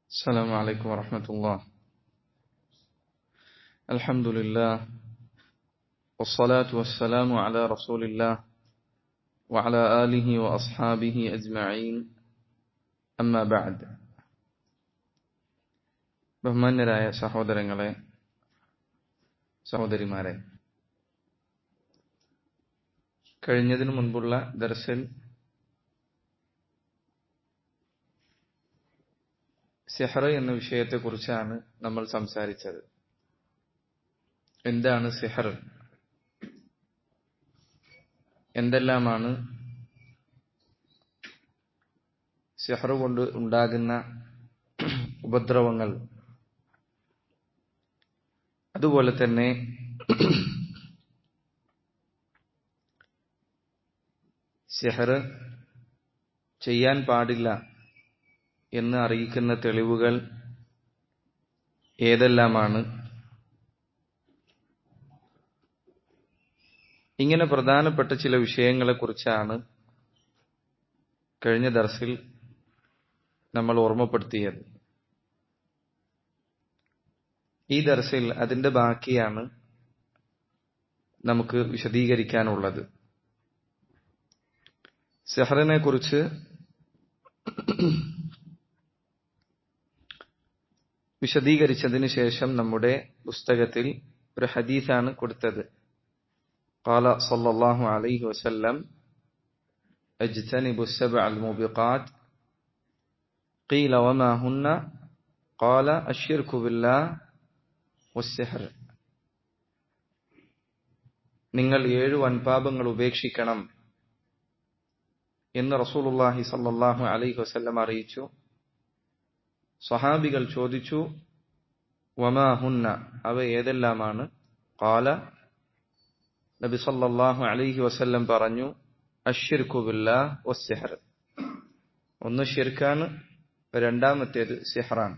السلام عليكم ورحمة الله الحمد لله والصلاة والسلام على رسول الله وعلى آله وأصحابه أجمعين أما بعد ബഹുമാന്യരായ സഹോദരങ്ങളെ സഹോദരിമാരെ കഴിഞ്ഞതിനു മുൻപുള്ള ദർസിൽ സിഹർ എന്ന വിഷയത്തെക്കുറിച്ചാണ് നമ്മൾ സംസാരിച്ചത് എന്താണ് സിഹർ എന്തെല്ലാമാണ് സിഹർ കൊണ്ട് ഉണ്ടാകുന്ന ഉപദ്രവങ്ങൾ അതുപോലെ തന്നെ സിഹർ ചെയ്യാൻ പാടില്ല എന്ന് അറിയിക്കുന്ന തെളിവുകൾ ഏതെല്ലാമാണ് ഇങ്ങനെ പ്രധാനപ്പെട്ട ചില വിഷയങ്ങളെക്കുറിച്ചാണ് കഴിഞ്ഞ ദർസിൽ നമ്മൾ ഓർമ്മപ്പെടുത്തിയത് ഈ ദർസിൽ അതിന്റെ ബാക്കിയാണ് നമുക്ക് വിശദീകരിക്കാനുള്ളത് സെഹറിനെ കുറിച്ച് വിശദീകരിച്ചതിന് ശേഷം നമ്മുടെ പുസ്തകത്തിൽ ഒരു ഹദീസാണ് കൊടുത്തത് قال صلى الله عليه وسلم اجتنبوا السبع الموبقات قيل وما هن قال الشرك بالله والسحر നിങ്ങൾ ഏഴ് വൻപാപങ്ങൾ ഉപേക്ഷിക്കണം എന്ന് റസൂലുള്ളാഹി സല്ലല്ലാഹു അലൈഹി വസല്ലം അറിയിച്ചു സഹാബികൾ ചോദിച്ചു വമാ ഹുന്ന അവ ഏതെല്ലാമാണ് കാല നബി സല്ലല്ലാഹു അലൈഹി വസല്ലം പറഞ്ഞു അഷ്രിക്കു ബില്ലാഹ് വസ്സിഹർ ഒന്ന് ഷിർക്കാണ് രണ്ടാമത്തേത് സിഹറാണ്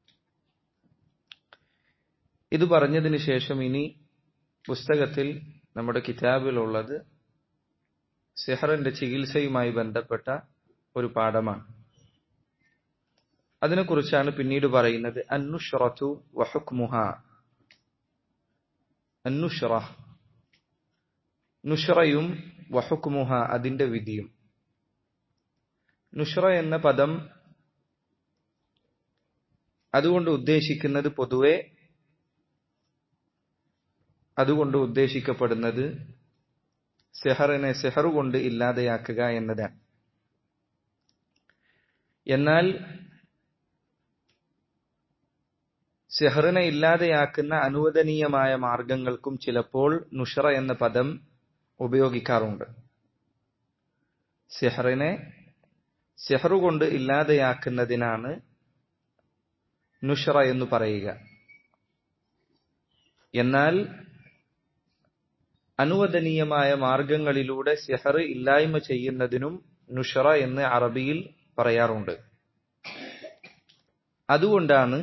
ഇത് പറഞ്ഞതിന് ശേഷം ഇനി പുസ്തകത്തിൽ നമ്മുടെ കിതാബിലുള്ളത് സിഹറിന്റെ ചികിത്സയുമായി ബന്ധപ്പെട്ട ഒരു പാഠമാണ് അതിനെക്കുറിച്ചാണ് പിന്നീട് പറയുന്നത് അന്നുഷറത്തു വഹുക്മുഹ അന്നുഷറ നുഷറയും വഹുക്മുഹ അതിന്റെ വിധിയും നുഷറ എന്ന പദം അതുകൊണ്ട് ഉദ്ദേശിക്കുന്നത് പൊതുവെ അതുകൊണ്ട് ഉദ്ദേശിക്കപ്പെടുന്നത് സെഹറിനെ സെഹറു കൊണ്ട് ഇല്ലാതെയാക്കുക എന്നതാണ് എന്നാൽ സെഹറിനെ ഇല്ലാതെയാക്കുന്ന അനുവദനീയമായ മാർഗങ്ങൾക്കും ചിലപ്പോൾ നുഷറ എന്ന പദം ഉപയോഗിക്കാറുണ്ട് സെഹറിനെ സെഹറു കൊണ്ട് ഇല്ലാതെയാക്കുന്നതിനാണ് നുഷറ എന്ന് പറയുക എന്നാൽ അനുവദനീയമായ മാർഗങ്ങളിലൂടെ സെഹർ ഇല്ലായ്മ ചെയ്യുന്നതിനും നുഷറ എന്ന് അറബിയിൽ പറയാറുണ്ട് അതുകൊണ്ടാണ്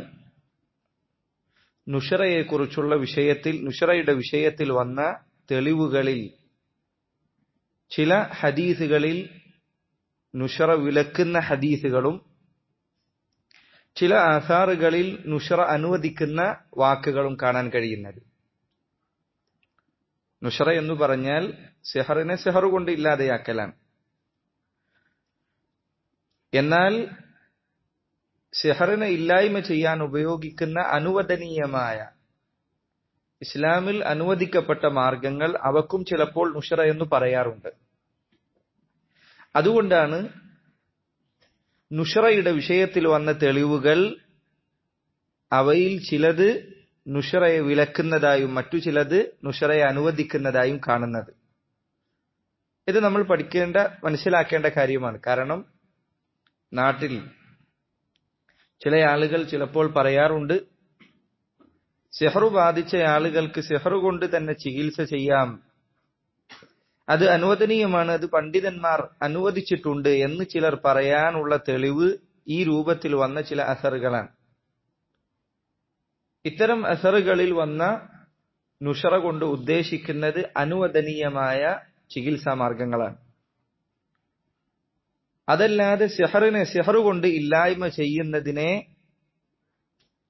നുഷറയെക്കുറിച്ചുള്ള വിഷയത്തിൽ നുഷറയുടെ വിഷയത്തിൽ വന്ന തെളിവുകളിൽ ചില ഹദീസുകളിൽ നുഷറ വിലക്കുന്ന ഹദീസുകളും ചില ആധാറുകളിൽ നുഷറ അനുവദിക്കുന്ന വാക്കുകളും കാണാൻ കഴിയുന്നത് നുഷറ എന്ന് പറഞ്ഞാൽ സെഹറിനെ സെഹറു കൊണ്ട് ഇല്ലാതെയാക്കലാണ് എന്നാൽ സെഹറിനെ ഇല്ലായ്മ ചെയ്യാൻ ഉപയോഗിക്കുന്ന അനുവദനീയമായ ഇസ്ലാമിൽ അനുവദിക്കപ്പെട്ട മാർഗങ്ങൾ അവക്കും ചിലപ്പോൾ നുഷറ എന്ന് പറയാറുണ്ട് അതുകൊണ്ടാണ് നുഷറയുടെ വിഷയത്തിൽ വന്ന തെളിവുകൾ അവയിൽ ചിലത് നുഷറയെ വിലക്കുന്നതായും മറ്റു ചിലത് നുഷറയെ അനുവദിക്കുന്നതായും കാണുന്നത് ഇത് നമ്മൾ പഠിക്കേണ്ട മനസ്സിലാക്കേണ്ട കാര്യമാണ് കാരണം നാട്ടിൽ ചില ആളുകൾ ചിലപ്പോൾ പറയാറുണ്ട് സെഹറു ബാധിച്ച ആളുകൾക്ക് സെഹറു കൊണ്ട് തന്നെ ചികിത്സ ചെയ്യാം അത് അനുവദനീയമാണ് അത് പണ്ഡിതന്മാർ അനുവദിച്ചിട്ടുണ്ട് എന്ന് ചിലർ പറയാനുള്ള തെളിവ് ഈ രൂപത്തിൽ വന്ന ചില അസറുകളാണ് ഇത്തരം അസറുകളിൽ വന്ന നുഷറ കൊണ്ട് ഉദ്ദേശിക്കുന്നത് അനുവദനീയമായ ചികിത്സാ മാർഗങ്ങളാണ് അതല്ലാതെ സെഹറിനെ സെഹറു കൊണ്ട് ഇല്ലായ്മ ചെയ്യുന്നതിനെ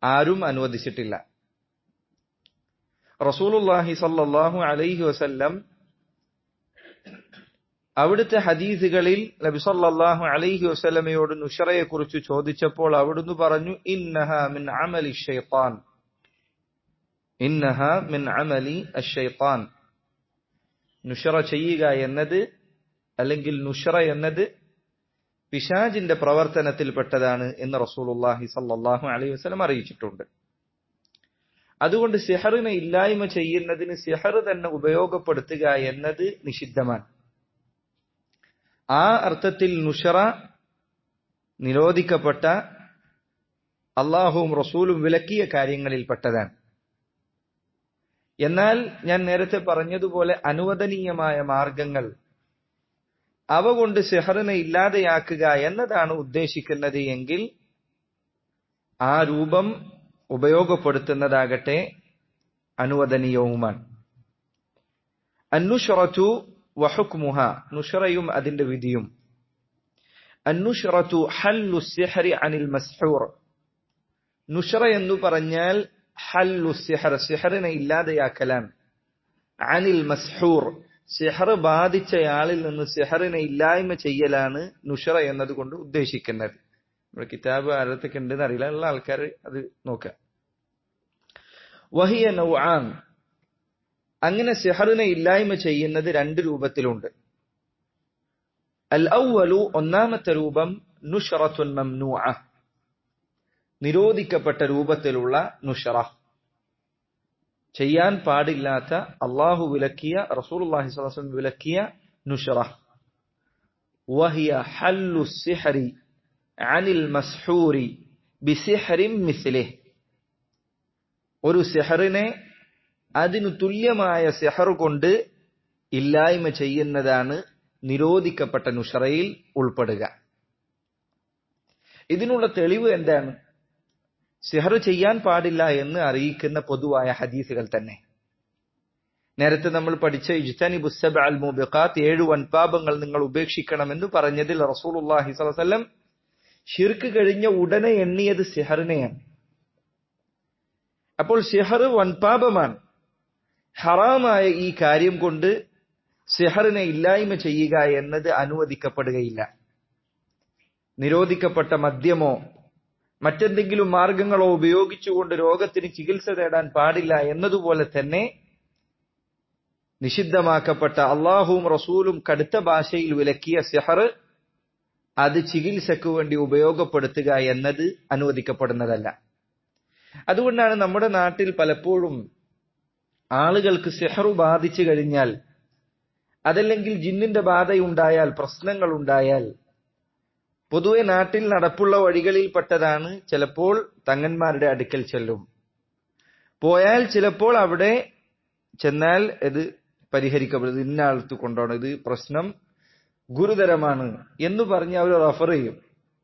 ആരും അനുവദിച്ചിട്ടില്ല റസൂലുല്ലാഹി സല്ലല്ലാഹു അലൈഹി വസല്ലം അവിടുത്തെ ഹദീസുകളിൽ നബി സല്ലല്ലാഹു അലൈഹി വസല്ലമയോട് നുഷറയെ കുറിച്ച് ചോദിച്ചപ്പോൾ അവിടുന്ന് പറഞ്ഞു ഇന്നഹ മിൻ അമലി ഷൈത്താൻ ഇന്നഹ മിൻ അമലി അഷൈത്താൻ നുഷറ ചെയ്യുക എന്നത് അല്ലെങ്കിൽ നുഷറ എന്നത് പിശാജിന്റെ പ്രവർത്തനത്തിൽപ്പെട്ടതാണ് എന്ന് റസൂലുള്ളാഹി സല്ലല്ലാഹു അലൈഹി വസല്ലം അറിയിച്ചിട്ടുണ്ട് അതുകൊണ്ട് സിഹറിനെ ഇല്ലായ്മ ചെയ്യുന്നതിന് സിഹർ തന്നെ ഉപയോഗപ്പെടുത്തുക എന്നത് നിഷിദ്ധമാണ് ആ അർത്ഥത്തിൽ നുഷറ നിരോധിക്കപ്പെട്ട അള്ളാഹുവും റസൂലും വിലക്കിയ കാര്യങ്ങളിൽപ്പെട്ടതാണ് എന്നാൽ ഞാൻ നേരത്തെ പറഞ്ഞതുപോലെ അനുവദനീയമായ മാർഗങ്ങൾ അവ കൊണ്ട് സെഹറിനെ ഇല്ലാതെയാക്കുക എന്നതാണ് ഉദ്ദേശിക്കുന്നത് എങ്കിൽ ആ രൂപം ഉപയോഗപ്പെടുത്തുന്നതാകട്ടെ അനുവദനീയവുമാണ് അന്നുഷറത്തു വഹുക്മുഹ നുഷറയും അതിന്റെ വിധിയും അന്നുഷറത്തു ഹല്ലു സിഹറി അനിൽ മസ്ഹൂർ നുഷറ എന്ന് പറഞ്ഞാൽ ഹല്ലു സിഹർ സിഹറിനെ ഇല്ലാതെയാക്കലാണ് അനിൽ മസ്ഹൂർ സിഹർ ബാധിച്ചയാളിൽ നിന്ന് സിഹറിനെ ഇല്ലായ്മ ചെയ്യലാണ് നുഷറ എന്നതുകൊണ്ട് ഉദ്ദേശിക്കുന്നത് നമ്മുടെ കിതാബ് ആരത്തൊക്കെ ഉണ്ടെന്ന് അറിയില്ല ഉള്ള ആൾക്കാർ അത് നോക്കുക വഹിയ നൗആൻ അങ്ങനെ സിഹറിനെ ഇല്ലായ്മ ചെയ്യുന്നത് രണ്ട് രൂപത്തിലുണ്ട് അൽ ഔവലു ഒന്നാമത്തെ രൂപം നുഷറത്തുൻ മംനൂഅ നിരോധിക്കപ്പെട്ട രൂപത്തിലുള്ള നുഷറ ചെയ്യാൻ പാടില്ലാത്ത അള്ളാഹു വിലക്കിയ റസൂലുള്ളാഹി സ്വല്ലല്ലാഹു അലൈഹി വസല്ലം വിലക്കിയ നുഷറ വഹിയ ഹല്ലു സിഹരി അനിൽ മസ്ഹൂരി ബിസിഹറിൻ മിസ്ലിഹ് ഒരു സിഹറിനെ അതിനു തുല്യമായ സിഹർ കൊണ്ട് ഇല്ലായ്മ ചെയ്യുന്നതാണ് നിരോധിക്കപ്പെട്ട നുഷറയിൽ ഉൾപ്പെടുക ഇതിനുള്ള തെളിവ് എന്താണ് സിഹർ ചെയ്യാൻ പാടില്ല എന്ന് അറിയിക്കുന്ന പൊതുവായ ഹദീസുകൾ തന്നെ നേരത്തെ നമ്മൾ പഠിച്ച ഇജ്തനി ബുസബ് അൽ മുബിഖാത്ത് ഏഴു വൻപാപങ്ങൾ നിങ്ങൾ ഉപേക്ഷിക്കണമെന്ന് പറഞ്ഞതിൽ റസൂലുള്ളാഹി സ്വല്ലല്ലാഹു അലൈഹി വസല്ലം ഷിർക്ക് കഴിഞ്ഞ ഉടനെ എണ്ണിയത് സിഹറിനെയാണ് അപ്പോൾ സിഹർ വൻപാപമാണ് ഹറാമായ ഈ കാര്യം കൊണ്ട് സിഹറിനെ ഇല്ലായ്മ ചെയ്യുക എന്നത് അനുവദിക്കപ്പെടുകയില്ല നിരോധിക്കപ്പെട്ട മദ്യമോ മറ്റെന്തെങ്കിലും മാർഗങ്ങളോ ഉപയോഗിച്ചുകൊണ്ട് രോഗത്തിന് ചികിത്സ തേടാൻ പാടില്ല എന്നതുപോലെ തന്നെ നിഷിദ്ധമാക്കപ്പെട്ട അള്ളാഹുവും റസൂലും കടുത്ത ഭാഷയിൽ വിലക്കിയ സിഹർ അത് ചികിത്സയ്ക്ക് വേണ്ടി ഉപയോഗപ്പെടുത്തുക എന്നത് അനുവദിക്കപ്പെടുന്നതല്ല അതുകൊണ്ടാണ് നമ്മുടെ നാട്ടിൽ പലപ്പോഴും ആളുകൾക്ക് സിഹറു ബാധിച്ചു കഴിഞ്ഞാൽ അതല്ലെങ്കിൽ ജിന്നിന്റെ ബാധയുണ്ടായാൽ പ്രശ്നങ്ങൾ ഉണ്ടായാൽ പൊതുവെ നാട്ടിൽ നടപ്പുള്ള വഴികളിൽപ്പെട്ടതാണ് ചിലപ്പോൾ തങ്ങന്മാരുടെ അടുക്കൽ ചെല്ലും പോയാൽ ചിലപ്പോൾ അവിടെ ചെന്നാൽ ഇത് പരിഹരിക്കപ്പെടുന്നത് ഇന്ന ആളത്ത് കൊണ്ടോണം ഇത് പ്രശ്നം ഗുരുതരമാണ് എന്ന് പറഞ്ഞ് അവർ റഫർ ചെയ്യും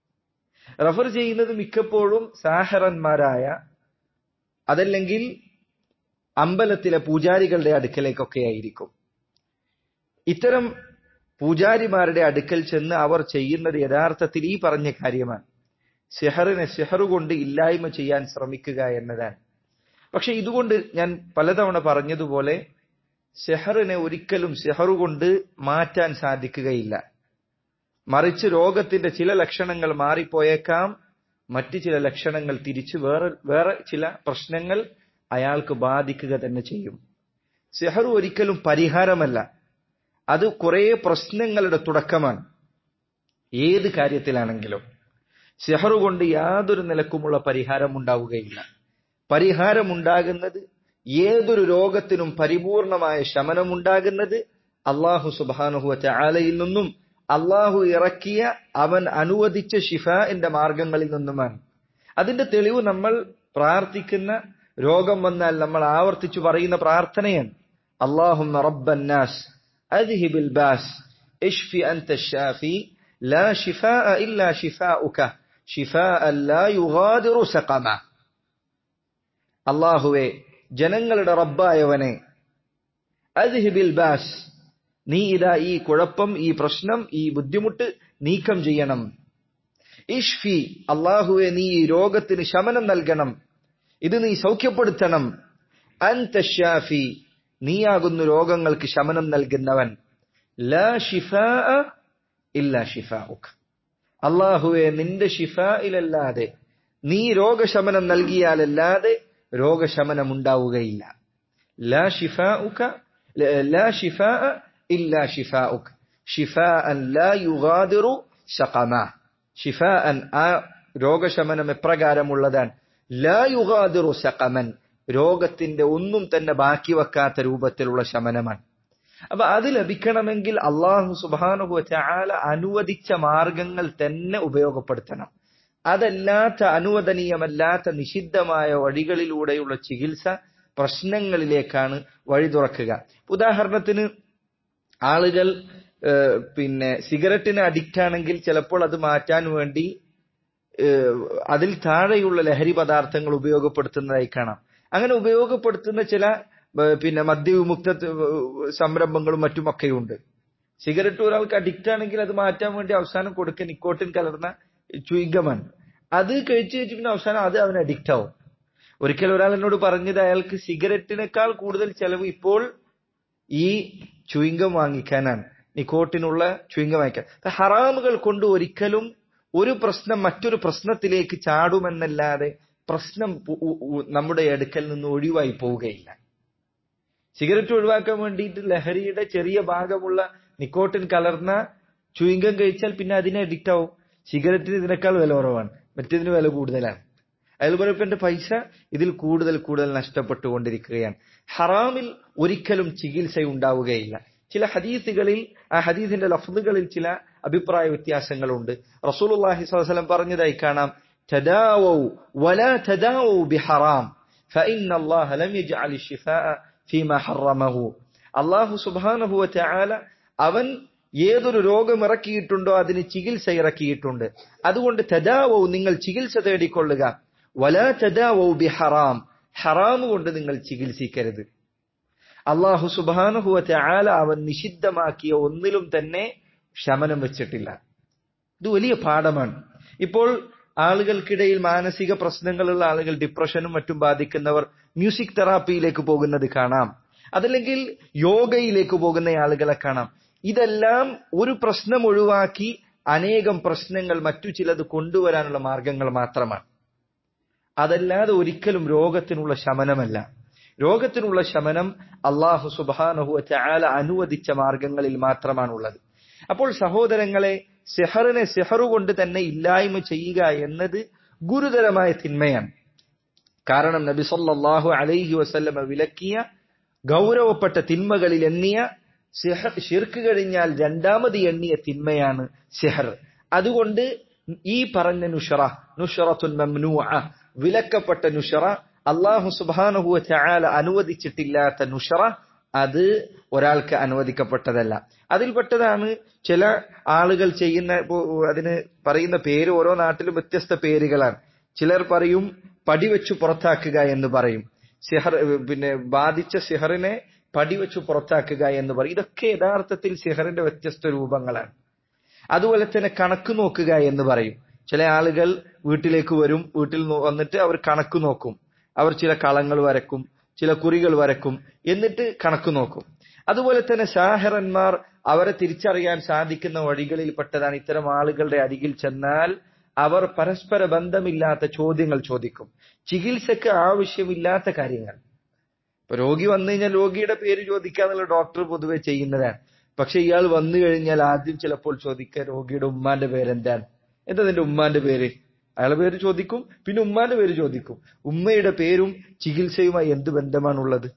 റഫർ ചെയ്യുന്നത് മിക്കപ്പോഴും സാഹറന്മാരായ അതല്ലെങ്കിൽ അമ്പലത്തിലെ പൂജാരികളുടെ അടുക്കലേക്കൊക്കെ ആയിരിക്കും ഇത്തരം പൂജാരിമാരുടെ അടുക്കൽ ചെന്ന് അവർ ചെയ്യുന്നത് യഥാർത്ഥത്തിൽ ഈ പറഞ്ഞ കാര്യമാണ് സെഹറിനെ സെഹറു കൊണ്ട് ഇല്ലായ്മ ചെയ്യാൻ ശ്രമിക്കുക എന്നതാണ് പക്ഷെ ഇതുകൊണ്ട് ഞാൻ പലതവണ പറഞ്ഞതുപോലെ സെഹറിനെ ഒരിക്കലും സെഹറു കൊണ്ട് മാറ്റാൻ സാധിക്കുകയില്ല മറിച്ച് രോഗത്തിന്റെ ചില ലക്ഷണങ്ങൾ മാറിപ്പോയേക്കാം മറ്റു ചില ലക്ഷണങ്ങൾ തിരിച്ചു വേറെ വേറെ ചില പ്രശ്നങ്ങൾ അയാൾക്ക് ബാധിക്കുക തന്നെ ചെയ്യും സെഹർ ഒരിക്കലും പരിഹാരമല്ല അത് കുറെ പ്രശ്നങ്ങളുടെ തുടക്കമാണ് ഏത് കാര്യത്തിലാണെങ്കിലും സെഹർ കൊണ്ട് യാതൊരു നിലക്കുമുള്ള പരിഹാരം ഉണ്ടാവുകയില്ല പരിഹാരമുണ്ടാകുന്നത് ഏതൊരു രോഗത്തിനും പരിപൂർണമായ ശമനമുണ്ടാകുന്നത് അള്ളാഹു സുബാനുഹുവറ്റ ആലയിൽ നിന്നും അള്ളാഹു ഇറക്കിയ അവൻ അനുവദിച്ച ഷിഫാന്റെ മാർഗങ്ങളിൽ നിന്നുമാണ് അതിന്റെ തെളിവ് നമ്മൾ പ്രാർത്ഥിക്കുന്ന രോഗം വന്നാൽ നമ്മൾ ആവർത്തിച്ചു പറയുന്ന പ്രാർത്ഥനയാണ് അള്ളാഹും റബ്ബന്നാസ് അദ്ഹിബിൽ ബാസ് ഇഷ്ഫി അൻത ഷാഫി ലാ ഷിഫാഅ ഇല്ലാ ഷിഫാഉക ഷിഫാഅ ലാ യുഗാദിറു സഖമ അള്ളാഹുവെ ജനങ്ങളുടെ റബ്ബായവനെ അദ്ഹിബിൽ ബാസ് നീ ഇതാ ഈ കുഴപ്പം ഈ പ്രശ്നം ഈ ബുദ്ധിമുട്ട് നീക്കം ചെയ്യണം ഇഷ്ഫി അള്ളാഹുവെ നീ ഈ രോഗത്തിന് ശമനം നൽകണം ഇത് നീ സൗഖ്യപ്പെടുത്തണം അൻത ഷാഫി നീയാകുന്നു രോഗങ്ങൾക്ക് ശമനം നൽകുന്നവൻ ലാ ഷിഫാ ഇല്ല ഷിഫാഉക അള്ളാഹുവെ നിന്റെ ഷിഫായിലല്ലാതെ നീ രോഗശമനം നൽകിയാലല്ലാതെ രോഗശമനം ഉണ്ടാവുകയില്ല ലാ ഷിഫാഉക ലാ ഷിഫാ ഇല്ല ഷിഫാഉക ഷിഫാഅൻ ലാ യുഗാദിറു സഖമ ഷിഫാഅൻ ആ രോഗശമനം എപ്രകാരമുള്ളതാണ് ലാ യുഗാദിറു സഖമൻ രോഗത്തിന്റെ ഒന്നും തന്നെ ബാക്കി വെക്കാത്ത രൂപത്തിലുള്ള ശമനമാണ് അപ്പൊ അത് ലഭിക്കണമെങ്കിൽ അള്ളാഹു സുബാനുഭവ ചാല അനുവദിച്ച മാർഗങ്ങൾ തന്നെ ഉപയോഗപ്പെടുത്തണം അതല്ലാത്ത അനുവദനീയമല്ലാത്ത നിഷിദ്ധമായ വഴികളിലൂടെയുള്ള ചികിത്സ പ്രശ്നങ്ങളിലേക്കാണ് വഴി തുറക്കുക ഉദാഹരണത്തിന് ആളുകൾ പിന്നെ സിഗരറ്റിന് അഡിക്റ്റ് ആണെങ്കിൽ ചിലപ്പോൾ അത് മാറ്റാൻ വേണ്ടി അതിൽ താഴെയുള്ള ലഹരി പദാർത്ഥങ്ങൾ ഉപയോഗപ്പെടുത്തുന്നതായി കാണാം അങ്ങനെ ഉപയോഗപ്പെടുത്തുന്ന ചില പിന്നെ മദ്യവിമുക്ത സംരംഭങ്ങളും മറ്റുമൊക്കെയുണ്ട് സിഗരറ്റ് ഒരാൾക്ക് അഡിക്റ്റ് ആണെങ്കിൽ അത് മാറ്റാൻ വേണ്ടി അവസാനം കൊടുക്കുക നിക്കോട്ടിൻ കലർന്ന ചുയിങ്കമാണ് അത് കഴിച്ചു കഴിച്ച് പിന്നെ അവസാനം അത് അവന് അഡിക്റ്റ് ആവും ഒരിക്കൽ ഒരാൾ എന്നോട് പറഞ്ഞത് അയാൾക്ക് സിഗരറ്റിനേക്കാൾ കൂടുതൽ ചെലവ് ഇപ്പോൾ ഈ ചുയിങ്കം വാങ്ങിക്കാനാണ് നിക്കോട്ടിനുള്ള ചുയിങ്കം വാങ്ങിക്കാൻ ഹറാമുകൾ കൊണ്ട് ഒരിക്കലും ഒരു പ്രശ്നം മറ്റൊരു പ്രശ്നത്തിലേക്ക് ചാടുമെന്നല്ലാതെ പ്രശ്നം നമ്മുടെ അടുക്കൽ നിന്ന് ഒഴിവായി പോവുകയില്ല സിഗരറ്റ് ഒഴിവാക്കാൻ വേണ്ടിയിട്ട് ലഹരിയുടെ ചെറിയ ഭാഗമുള്ള നിക്കോട്ടിൻ കലർന്ന ചുയിങ്കം കഴിച്ചാൽ പിന്നെ അതിനെ അഡിക്റ്റ് ആവും സിഗരറ്റിന് ഇതിനേക്കാൾ വില കുറവാണ് മറ്റേതിന് വില കൂടുതലാണ് അതുപോലെ ഇപ്പൊ എന്റെ പൈസ ഇതിൽ കൂടുതൽ കൂടുതൽ നഷ്ടപ്പെട്ടുകൊണ്ടിരിക്കുകയാണ് ഹറാമിൽ ഒരിക്കലും ചികിത്സ ഉണ്ടാവുകയില്ല ചില ഹദീസുകളിൽ ആ ഹദീസിന്റെ ലഫ്ദുകളിൽ ചില അഭിപ്രായ വ്യത്യാസങ്ങളുണ്ട് റസൂലുള്ളാഹി സ്വലം പറഞ്ഞതായി കാണാം تداووا ولا تداووا بحرام فإن الله لم يجعل الشفاء فيما حرمه അള്ളാഹു സുബാനഹു വല അവൻ ഏതൊരു രോഗം ഇറക്കിയിട്ടുണ്ടോ അതിന് ചികിത്സ ഇറക്കിയിട്ടുണ്ട് അതുകൊണ്ട് തദാവോ നിങ്ങൾ ചികിത്സ തേടിക്കൊള്ളുക വലാ തദാവോ ബി ഹറാം ഹറാം കൊണ്ട് നിങ്ങൾ ചികിത്സിക്കരുത് അള്ളാഹു സുബാനുഹുവത്തെ ആല അവൻ നിഷിദ്ധമാക്കിയ ഒന്നിലും തന്നെ ശമനം വെച്ചിട്ടില്ല ഇത് വലിയ പാഠമാണ് ഇപ്പോൾ ആളുകൾക്കിടയിൽ മാനസിക പ്രശ്നങ്ങളുള്ള ആളുകൾ ഡിപ്രഷനും മറ്റും ബാധിക്കുന്നവർ മ്യൂസിക് തെറാപ്പിയിലേക്ക് പോകുന്നത് കാണാം അതല്ലെങ്കിൽ യോഗയിലേക്ക് പോകുന്ന ആളുകളെ കാണാം ഇതെല്ലാം ഒരു പ്രശ്നം ഒഴിവാക്കി അനേകം പ്രശ്നങ്ങൾ മറ്റു ചിലത് കൊണ്ടുവരാനുള്ള മാർഗങ്ങൾ മാത്രമാണ് അതല്ലാതെ ഒരിക്കലും രോഗത്തിനുള്ള ശമനമല്ല രോഗത്തിനുള്ള ശമനം അള്ളാഹു സുബാനഹു ചാല അനുവദിച്ച മാർഗങ്ങളിൽ മാത്രമാണുള്ളത് അപ്പോൾ സഹോദരങ്ങളെ സെഹറിനെ സെഹറു കൊണ്ട് തന്നെ ഇല്ലായ്മ ചെയ്യുക എന്നത് ഗുരുതരമായ തിന്മയാണ് കാരണം നബി സല്ലല്ലാഹു അലൈഹി വസല്ലമ വിലക്കിയ ഗൗരവപ്പെട്ട തിന്മകളിൽ എണ്ണിയ ഷിർക്ക് കഴിഞ്ഞാൽ രണ്ടാമത് എണ്ണിയ തിന്മയാണ് സെഹർ അതുകൊണ്ട് ഈ പറഞ്ഞ നുഷറ നുഷറത്തുൻ മംനൂഅ വിലക്കപ്പെട്ട നുഷറ അള്ളാഹു സുബാനുഹു ചാല അനുവദിച്ചിട്ടില്ലാത്ത നുഷറ അത് ഒരാൾക്ക് അനുവദിക്കപ്പെട്ടതല്ല അതിൽപ്പെട്ടതാണ് ചില ആളുകൾ ചെയ്യുന്ന അതിന് പറയുന്ന പേര് ഓരോ നാട്ടിലും വ്യത്യസ്ത പേരുകളാണ് ചിലർ പറയും പടിവെച്ചു പുറത്താക്കുക എന്ന് പറയും സിഹർ പിന്നെ ബാധിച്ച സിഹറിനെ പടിവെച്ചു പുറത്താക്കുക എന്ന് പറയും ഇതൊക്കെ യഥാർത്ഥത്തിൽ സിഹറിന്റെ വ്യത്യസ്ത രൂപങ്ങളാണ് അതുപോലെ തന്നെ കണക്ക് നോക്കുക എന്ന് പറയും ചില ആളുകൾ വീട്ടിലേക്ക് വരും വീട്ടിൽ വന്നിട്ട് അവർ കണക്ക് നോക്കും അവർ ചില കളങ്ങൾ വരക്കും ചില കുറികൾ വരക്കും എന്നിട്ട് കണക്ക് നോക്കും അതുപോലെ തന്നെ സാഹറന്മാർ അവരെ തിരിച്ചറിയാൻ സാധിക്കുന്ന വഴികളിൽപ്പെട്ടതാണ് ഇത്തരം ആളുകളുടെ അരികിൽ ചെന്നാൽ അവർ പരസ്പര ബന്ധമില്ലാത്ത ചോദ്യങ്ങൾ ചോദിക്കും ചികിത്സക്ക് ആവശ്യമില്ലാത്ത കാര്യങ്ങൾ ഇപ്പൊ രോഗി വന്നു കഴിഞ്ഞാൽ രോഗിയുടെ പേര് ചോദിക്കാന്നുള്ള ഡോക്ടർ പൊതുവെ ചെയ്യുന്നതാണ് പക്ഷെ ഇയാൾ വന്നു കഴിഞ്ഞാൽ ആദ്യം ചിലപ്പോൾ ചോദിക്കുക രോഗിയുടെ ഉമ്മാന്റെ പേരെന്താണ് എന്താ നിന്റെ ഉമ്മാന്റെ പേര് അയാളുടെ പേര് ചോദിക്കും പിന്നെ ഉമ്മാന്റെ പേര് ചോദിക്കും ഉമ്മയുടെ പേരും ചികിത്സയുമായി എന്ത് ബന്ധമാണുള്ളത്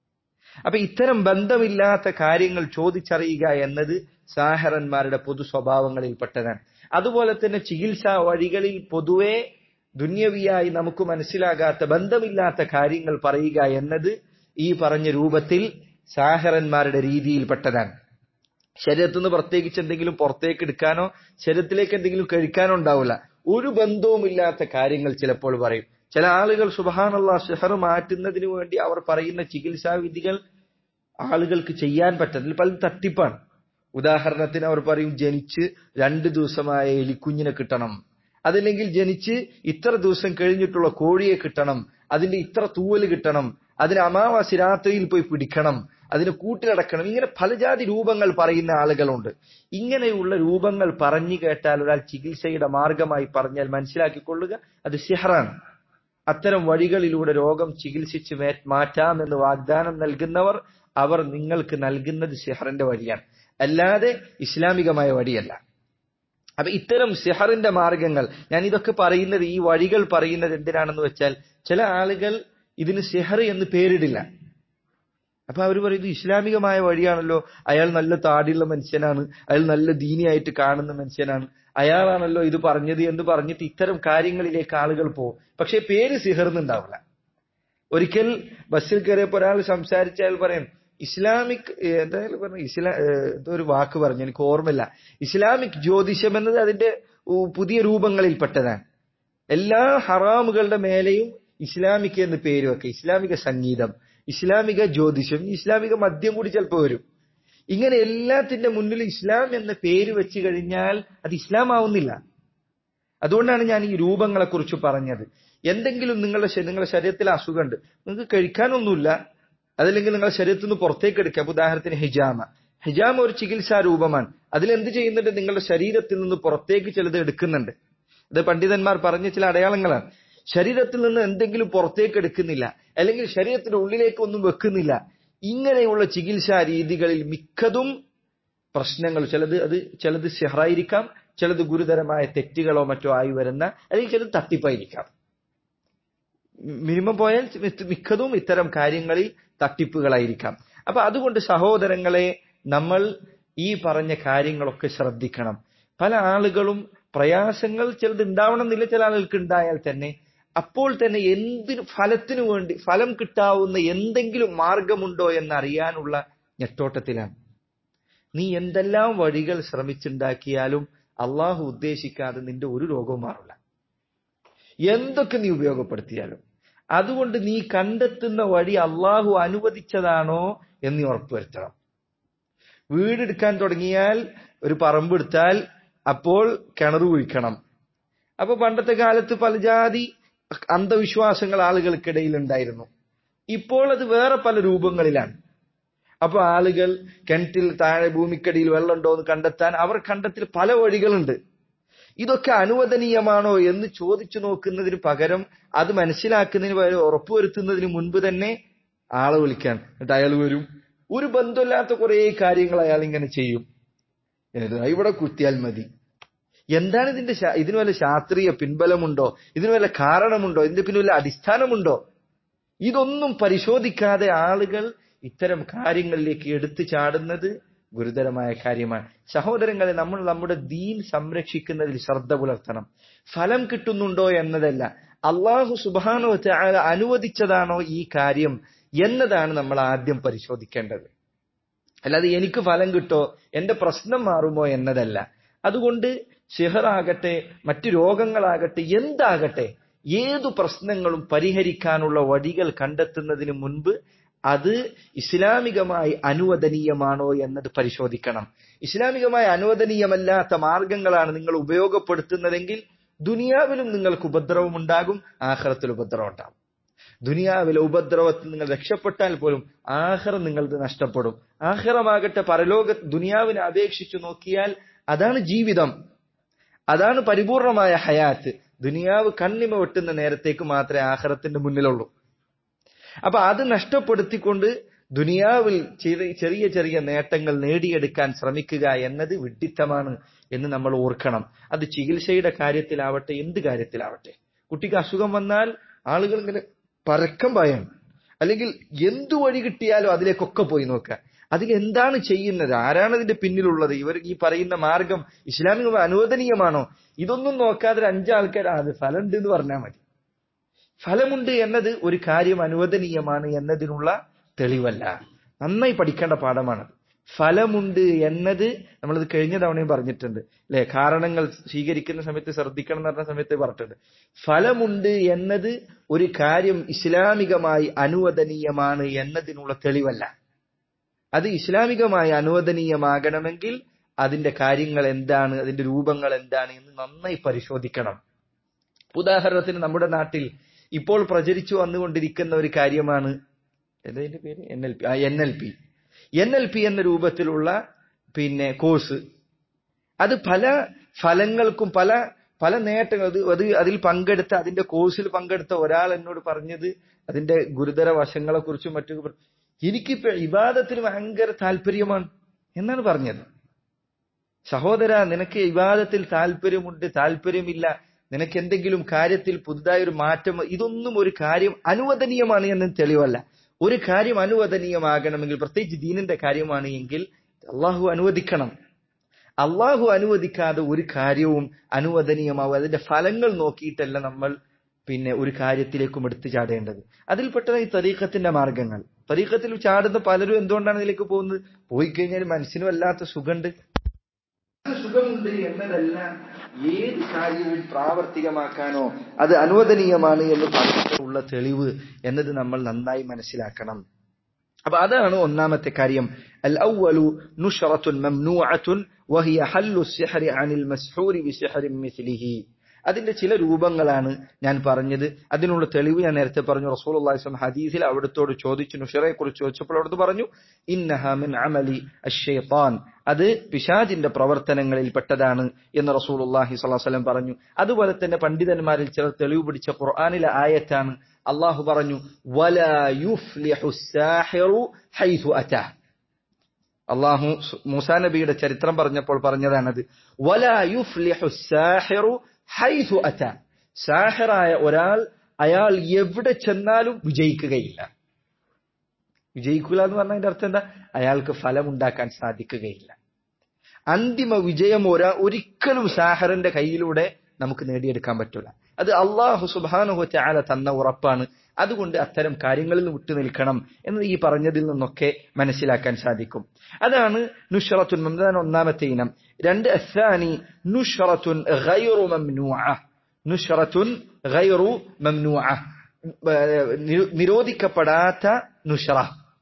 അപ്പൊ ഇത്തരം ബന്ധമില്ലാത്ത കാര്യങ്ങൾ ചോദിച്ചറിയുക എന്നത് സാഹറന്മാരുടെ പൊതു സ്വഭാവങ്ങളിൽപ്പെട്ടതാണ് അതുപോലെ തന്നെ ചികിത്സാ വഴികളിൽ പൊതുവെ ദുന്യവിയായി നമുക്ക് മനസ്സിലാകാത്ത ബന്ധമില്ലാത്ത കാര്യങ്ങൾ പറയുക എന്നത് ഈ പറഞ്ഞ രൂപത്തിൽ സാഹറന്മാരുടെ രീതിയിൽപ്പെട്ടതാണ് ശരീരത്തിൽ നിന്ന് പ്രത്യേകിച്ച് എന്തെങ്കിലും പുറത്തേക്ക് എടുക്കാനോ ശരീരത്തിലേക്ക് എന്തെങ്കിലും കഴിക്കാനോ ഉണ്ടാവില്ല ഒരു ബന്ധവുമില്ലാത്ത കാര്യങ്ങൾ ചിലപ്പോൾ പറയും ചില ആളുകൾ സുബഹാനുള്ള ഷെഹർ മാറ്റുന്നതിന് വേണ്ടി അവർ പറയുന്ന ചികിത്സാ വിധികൾ ആളുകൾക്ക് ചെയ്യാൻ പറ്റുന്നതിൽ പലതും തട്ടിപ്പാണ് ഉദാഹരണത്തിന് അവർ പറയും ജനിച്ച് രണ്ട് ദിവസമായ എലിക്കുഞ്ഞിനെ കിട്ടണം അതല്ലെങ്കിൽ ജനിച്ച് ഇത്ര ദിവസം കഴിഞ്ഞിട്ടുള്ള കോഴിയെ കിട്ടണം അതിന്റെ ഇത്ര തൂവല് കിട്ടണം അതിന് അമാവാസി രാത്രിയിൽ പോയി പിടിക്കണം അതിന് കൂട്ടിലടക്കണം ഇങ്ങനെ പലജാതി രൂപങ്ങൾ പറയുന്ന ആളുകളുണ്ട് ഇങ്ങനെയുള്ള രൂപങ്ങൾ പറഞ്ഞു കേട്ടാൽ ഒരാൾ ചികിത്സയുടെ മാർഗമായി പറഞ്ഞാൽ മനസ്സിലാക്കിക്കൊള്ളുക അത് സിഹറാണ് അത്തരം വഴികളിലൂടെ രോഗം ചികിത്സിച്ച് മാറ്റാമെന്ന് വാഗ്ദാനം നൽകുന്നവർ അവർ നിങ്ങൾക്ക് നൽകുന്നത് സിഹറിന്റെ വഴിയാണ് അല്ലാതെ ഇസ്ലാമികമായ വഴിയല്ല അപ്പൊ ഇത്തരം സിഹറിന്റെ മാർഗങ്ങൾ ഞാൻ ഇതൊക്കെ പറയുന്നത് ഈ വഴികൾ പറയുന്നത് എന്തിനാണെന്ന് വെച്ചാൽ ചില ആളുകൾ ഇതിന് സിഹർ എന്ന് പേരിടില്ല അപ്പൊ അവർ പറയുന്നത് ഇസ്ലാമികമായ വഴിയാണല്ലോ അയാൾ നല്ല താടിയുള്ള മനുഷ്യനാണ് അയാൾ നല്ല ദീനിയായിട്ട് കാണുന്ന മനുഷ്യനാണ് അയാളാണല്ലോ ഇത് പറഞ്ഞത് എന്ന് പറഞ്ഞിട്ട് ഇത്തരം കാര്യങ്ങളിലേക്ക് ആളുകൾ പോകും പക്ഷെ പേര് സിഹർന്നുണ്ടാവില്ല ഒരിക്കൽ ബസ്സിൽ കയറിയപ്പോ ഒരാൾ സംസാരിച്ചാൽ പറയും ഇസ്ലാമിക് എന്തായാലും പറഞ്ഞു ഇസ്ലാ എന്തോ ഒരു വാക്ക് പറഞ്ഞു എനിക്ക് ഓർമ്മയില്ല ഇസ്ലാമിക് ജ്യോതിഷം എന്നത് അതിന്റെ പുതിയ രൂപങ്ങളിൽപ്പെട്ടതാണ് എല്ലാ ഹറാമുകളുടെ മേലെയും ഇസ്ലാമിക് എന്ന് പേര് വെക്കുക ഇസ്ലാമിക സംഗീതം ഇസ്ലാമിക ജ്യോതിഷം ഇസ്ലാമിക മദ്യം കൂടി ചിലപ്പോൾ വരും ഇങ്ങനെ എല്ലാത്തിന്റെ മുന്നിൽ ഇസ്ലാം എന്ന പേര് വെച്ച് കഴിഞ്ഞാൽ അത് ഇസ്ലാം ആവുന്നില്ല അതുകൊണ്ടാണ് ഞാൻ ഈ രൂപങ്ങളെ കുറിച്ച് പറഞ്ഞത് എന്തെങ്കിലും നിങ്ങളുടെ നിങ്ങളുടെ ശരീരത്തിൽ അസുഖമുണ്ട് നിങ്ങൾക്ക് കഴിക്കാനൊന്നുമില്ല അതല്ലെങ്കിൽ നിങ്ങളുടെ ശരീരത്തിൽ നിന്ന് പുറത്തേക്ക് എടുക്കാം ഉദാഹരണത്തിന് ഹിജാമ ഹിജാമ ഒരു ചികിത്സാ രൂപമാണ് അതിലെന്ത് ചെയ്യുന്നുണ്ട് നിങ്ങളുടെ ശരീരത്തിൽ നിന്ന് പുറത്തേക്ക് ചിലത് എടുക്കുന്നുണ്ട് ഇത് പണ്ഡിതന്മാർ പറഞ്ഞ ചില അടയാളങ്ങളാണ് ശരീരത്തിൽ നിന്ന് എന്തെങ്കിലും പുറത്തേക്ക് എടുക്കുന്നില്ല അല്ലെങ്കിൽ ശരീരത്തിന്റെ ഉള്ളിലേക്ക് ഒന്നും വെക്കുന്നില്ല ഇങ്ങനെയുള്ള ചികിത്സാ രീതികളിൽ മിക്കതും പ്രശ്നങ്ങൾ ചിലത് അത് ചിലത് ഷെഹറായിരിക്കാം ചിലത് ഗുരുതരമായ തെറ്റുകളോ മറ്റോ ആയി വരുന്ന അല്ലെങ്കിൽ ചിലത് തട്ടിപ്പായിരിക്കാം മിനിമം പോയാൽ മിക്കതും ഇത്തരം കാര്യങ്ങളിൽ തട്ടിപ്പുകളായിരിക്കാം അപ്പൊ അതുകൊണ്ട് സഹോദരങ്ങളെ നമ്മൾ ഈ പറഞ്ഞ കാര്യങ്ങളൊക്കെ ശ്രദ്ധിക്കണം പല ആളുകളും പ്രയാസങ്ങൾ ചിലത് ഉണ്ടാവണമെന്നില്ല ചില ആളുകൾക്ക് ഉണ്ടായാൽ തന്നെ അപ്പോൾ തന്നെ എന്തിനു ഫലത്തിനു വേണ്ടി ഫലം കിട്ടാവുന്ന എന്തെങ്കിലും മാർഗമുണ്ടോ എന്നറിയാനുള്ള ഞെട്ടോട്ടത്തിലാണ് നീ എന്തെല്ലാം വഴികൾ ശ്രമിച്ചുണ്ടാക്കിയാലും അള്ളാഹു ഉദ്ദേശിക്കാതെ നിന്റെ ഒരു രോഗവും മാറില്ല എന്തൊക്കെ നീ ഉപയോഗപ്പെടുത്തിയാലും അതുകൊണ്ട് നീ കണ്ടെത്തുന്ന വഴി അള്ളാഹു അനുവദിച്ചതാണോ എന്ന് നീ ഉറപ്പുവരുത്തണം വീടെടുക്കാൻ തുടങ്ങിയാൽ ഒരു പറമ്പെടുത്താൽ അപ്പോൾ കിണർ കുഴിക്കണം അപ്പൊ പണ്ടത്തെ കാലത്ത് പല ജാതി അന്ധവിശ്വാസങ്ങൾ ആളുകൾക്കിടയിൽ ഉണ്ടായിരുന്നു ഇപ്പോൾ അത് വേറെ പല രൂപങ്ങളിലാണ് അപ്പൊ ആളുകൾ കിണറ്റിൽ താഴെ ഭൂമിക്കടിയിൽ വെള്ളമുണ്ടോ എന്ന് കണ്ടെത്താൻ അവർ കണ്ടെത്തിൽ പല വഴികളുണ്ട് ഇതൊക്കെ അനുവദനീയമാണോ എന്ന് ചോദിച്ചു നോക്കുന്നതിന് പകരം അത് മനസ്സിലാക്കുന്നതിന് പകരം ഉറപ്പുവരുത്തുന്നതിന് മുൻപ് തന്നെ ആളെ വിളിക്കാൻ എന്നിട്ട് അയാൾ വരും ഒരു ബന്ധമില്ലാത്ത കുറെ കാര്യങ്ങൾ അയാൾ ഇങ്ങനെ ചെയ്യും ഇവിടെ കുത്തിയാൽ മതി എന്താണ് ഇതിന്റെ ഇതിന് വല്ല ശാസ്ത്രീയ പിൻബലമുണ്ടോ ഇതിന് വല്ല കാരണമുണ്ടോ ഇതിന്റെ പിന്നെ വല്ല അടിസ്ഥാനമുണ്ടോ ഇതൊന്നും പരിശോധിക്കാതെ ആളുകൾ ഇത്തരം കാര്യങ്ങളിലേക്ക് എടുത്തു ചാടുന്നത് ഗുരുതരമായ കാര്യമാണ് സഹോദരങ്ങളെ നമ്മൾ നമ്മുടെ ദീൻ സംരക്ഷിക്കുന്നതിൽ ശ്രദ്ധ പുലർത്തണം ഫലം കിട്ടുന്നുണ്ടോ എന്നതല്ല അള്ളാഹു സുബാനോ അനുവദിച്ചതാണോ ഈ കാര്യം എന്നതാണ് നമ്മൾ ആദ്യം പരിശോധിക്കേണ്ടത് അല്ലാതെ എനിക്ക് ഫലം കിട്ടോ എന്റെ പ്രശ്നം മാറുമോ എന്നതല്ല അതുകൊണ്ട് സിഹറാകട്ടെ മറ്റു രോഗങ്ങളാകട്ടെ എന്താകട്ടെ ഏതു പ്രശ്നങ്ങളും പരിഹരിക്കാനുള്ള വഴികൾ കണ്ടെത്തുന്നതിന് മുൻപ് അത് ഇസ്ലാമികമായി അനുവദനീയമാണോ എന്നത് പരിശോധിക്കണം ഇസ്ലാമികമായി അനുവദനീയമല്ലാത്ത മാർഗങ്ങളാണ് നിങ്ങൾ ഉപയോഗപ്പെടുത്തുന്നതെങ്കിൽ ദുനിയാവിലും നിങ്ങൾക്ക് ഉപദ്രവം ഉണ്ടാകും ആഹ്റത്തിൽ ഉപദ്രവം ഉണ്ടാകും ദുനിയാവിലെ ഉപദ്രവത്തിൽ നിങ്ങൾ രക്ഷപ്പെട്ടാൽ പോലും ആഹ്റം നിങ്ങൾക്ക് നഷ്ടപ്പെടും ആഹ്റമാകട്ടെ പരലോക ദുനിയാവിനെ അപേക്ഷിച്ചു നോക്കിയാൽ അതാണ് ജീവിതം അതാണ് പരിപൂർണമായ ഹയാത്ത് ദുനിയാവ് കണ്ണിമ വെട്ടുന്ന നേരത്തേക്ക് മാത്രമേ ആഹ്റത്തിന്റെ മുന്നിലുള്ളൂ അപ്പൊ അത് നഷ്ടപ്പെടുത്തിക്കൊണ്ട് ദുനിയാവിൽ ചെറിയ ചെറിയ നേട്ടങ്ങൾ നേടിയെടുക്കാൻ ശ്രമിക്കുക എന്നത് വിഡ്ഢിത്തമാണ് എന്ന് നമ്മൾ ഓർക്കണം അത് ചികിത്സയുടെ കാര്യത്തിലാവട്ടെ എന്ത് കാര്യത്തിലാവട്ടെ കുട്ടിക്ക് അസുഖം വന്നാൽ ആളുകൾ ഇങ്ങനെ പരക്കം പായാണ് അല്ലെങ്കിൽ എന്തു വഴി കിട്ടിയാലും അതിലേക്കൊക്കെ പോയി നോക്കുക അതിൽ എന്താണ് ചെയ്യുന്നത് ആരാണ് ഇതിന്റെ പിന്നിലുള്ളത് ഇവർ ഈ പറയുന്ന മാർഗം ഇസ്ലാമിക അനുവദനീയമാണോ ഇതൊന്നും നോക്കാതെ ഒരു അഞ്ചാൾക്കാർ അത് ഫലമുണ്ട് എന്ന് പറഞ്ഞാൽ മതി ഫലമുണ്ട് എന്നത് ഒരു കാര്യം അനുവദനീയമാണ് എന്നതിനുള്ള തെളിവല്ല നന്നായി പഠിക്കേണ്ട പാഠമാണത് ഫലമുണ്ട് എന്നത് നമ്മളിത് കഴിഞ്ഞ തവണയും പറഞ്ഞിട്ടുണ്ട് അല്ലെ കാരണങ്ങൾ സ്വീകരിക്കുന്ന സമയത്ത് ശ്രദ്ധിക്കണം എന്ന് പറഞ്ഞ സമയത്ത് പറഞ്ഞിട്ടുണ്ട് ഫലമുണ്ട് എന്നത് ഒരു കാര്യം ഇസ്ലാമികമായി അനുവദനീയമാണ് എന്നതിനുള്ള തെളിവല്ല അത് ഇസ്ലാമികമായി അനുവദനീയമാകണമെങ്കിൽ അതിന്റെ കാര്യങ്ങൾ എന്താണ് അതിന്റെ രൂപങ്ങൾ എന്താണ് എന്ന് നന്നായി പരിശോധിക്കണം ഉദാഹരണത്തിന് നമ്മുടെ നാട്ടിൽ ഇപ്പോൾ പ്രചരിച്ചു വന്നുകൊണ്ടിരിക്കുന്ന ഒരു കാര്യമാണ് എന്തതിന്റെ പേര് N L P N L P N L P എന്ന രൂപത്തിലുള്ള പിന്നെ കോഴ്സ് അത് പല ഫലങ്ങൾക്കും പല പല നേട്ടങ്ങൾ അത് അത് അതിൽ പങ്കെടുത്ത അതിന്റെ കോഴ്സിൽ പങ്കെടുത്ത ഒരാൾ എന്നോട് പറഞ്ഞത് അതിന്റെ ഗുരുതര വശങ്ങളെ കുറിച്ചും മറ്റു പറ- എനിക്കിപ്പോ ഇബാദത്തിന് ഭയങ്കര താല്പര്യമാണ് എന്നാണ് പറഞ്ഞത് സഹോദര നിനക്ക് ഇബാദത്തിൽ താല്പര്യമുണ്ട് താല്പര്യമില്ല നിനക്ക് എന്തെങ്കിലും കാര്യത്തിൽ പുതുതായ ഒരു മാറ്റം ഇതൊന്നും ഒരു കാര്യം അനുവദനീയമാണ് എന്ന് തെളിവല്ല ഒരു കാര്യം അനുവദനീയമാകണമെങ്കിൽ പ്രത്യേകിച്ച് ദീനിന്റെ കാര്യമാണ് എങ്കിൽ അള്ളാഹു അനുവദിക്കണം അള്ളാഹു അനുവദിക്കാതെ ഒരു കാര്യവും അനുവദനീയമാവും അതിന്റെ ഫലങ്ങൾ നോക്കിയിട്ടല്ല നമ്മൾ പിന്നെ ഒരു കാര്യത്തിലേക്കും എടുത്തു ചാടേണ്ടത് അതിൽപ്പെട്ട ഈ തരീഖത്തിന്റെ മാർഗങ്ങൾ തരീഖത്തിൽ ചാടുന്ന പലരും എന്തുകൊണ്ടാണ് ഇതിലേക്ക് പോകുന്നത് പോയി കഴിഞ്ഞാൽ മനസ്സിനും വല്ലാത്ത സുഖമുണ്ട് സുഖമുണ്ട് എന്നതല്ല ഏത് കാര്യവും പ്രാവർത്തികമാക്കാനോ അത് അനുവദനീയമാണ് എന്ന് പറഞ്ഞിട്ടുള്ള തെളിവ് എന്നത് നമ്മൾ നന്നായി മനസ്സിലാക്കണം അപ്പൊ അതാണ് ഒന്നാമത്തെ കാര്യം അൽ ഔവലു നുഷറത്തുൻ മംനൂഅത്തുൻ വഹിയ ഹല്ലു സിഹ്രി അനിൽ മസ്ഹൂരി ബിസിഹ്രി മിസ്ലിഹി അതിന്റെ ചില രൂപങ്ങളാണ് ഞാൻ പറഞ്ഞത് അതിനുള്ള തെളിവ് ഞാൻ നേരത്തെ പറഞ്ഞു റസൂലുള്ളാഹി സ്വല്ലം ഹദീസിൽ അവിടുത്തോട് ചോദിച്ചു നുഷറയെ കുറിച്ച് ചോദിച്ചപ്പോൾ അവിടുന്ന് പറഞ്ഞു ഇന്നഹ മിൻ അമലി അശ്ശൈത്താൻ അത് പിശാജിന്റെ പ്രവർത്തനങ്ങളിൽ പെട്ടതാണ് എന്ന് റസൂലുള്ളാഹി സ്വല്ലല്ലാഹു അലൈഹി വസല്ലം പറഞ്ഞു അതുപോലെ തന്നെ പണ്ഡിതന്മാരിൽ ചിലർ തെളിവ് പിടിച്ച ഖുർആനിലെ ആയത്താണ് അള്ളാഹു പറഞ്ഞു വലാ യുഫ്ലിഹു സാഹിറു ഹൈഥു അതാ അള്ളാഹു മൂസാ നബിയുടെ ചരിത്രം പറഞ്ഞപ്പോൾ പറഞ്ഞതാണത് വലാ യുഫ്ലിഹു സാഹിറു ഹൈഥു അത സാഹിറായ ഒരാൾ അയാൾ എവിടെ ചെന്നാലും വിജയിക്കുകയില്ല വിജയിക്കുക എന്ന് പറഞ്ഞതിന്റെ അർത്ഥം എന്താ അയാൾക്ക് ഫലമുണ്ടാക്കാൻ സാധിക്കുകയില്ല അന്തിമ വിജയം ഒരാ ഒരിക്കലും സാഹറിന്റെ കയ്യിലൂടെ നമുക്ക് നേടിയെടുക്കാൻ പറ്റൂല അത് അള്ളാഹു സുബാനുഹു ചാല തന്ന ഉറപ്പാണ് അതുകൊണ്ട് അത്തരം കാര്യങ്ങളിൽ നിന്ന് വിട്ടുനിൽക്കണം എന്ന് ഈ പറഞ്ഞതിൽ നിന്നൊക്കെ മനസ്സിലാക്കാൻ സാധിക്കും അതാണ് നുഷറത്തുൻ മംദാൻ ഒന്നാമത്തെ ഇനം രണ്ട് അസാനി നുഷറത്തുൻ ഗൈറു മംനൂഅ നുഷറത്തുൻ ഗൈറു മംനൂഅ നിരോധിക്കപ്പെടാത്ത നുഷറ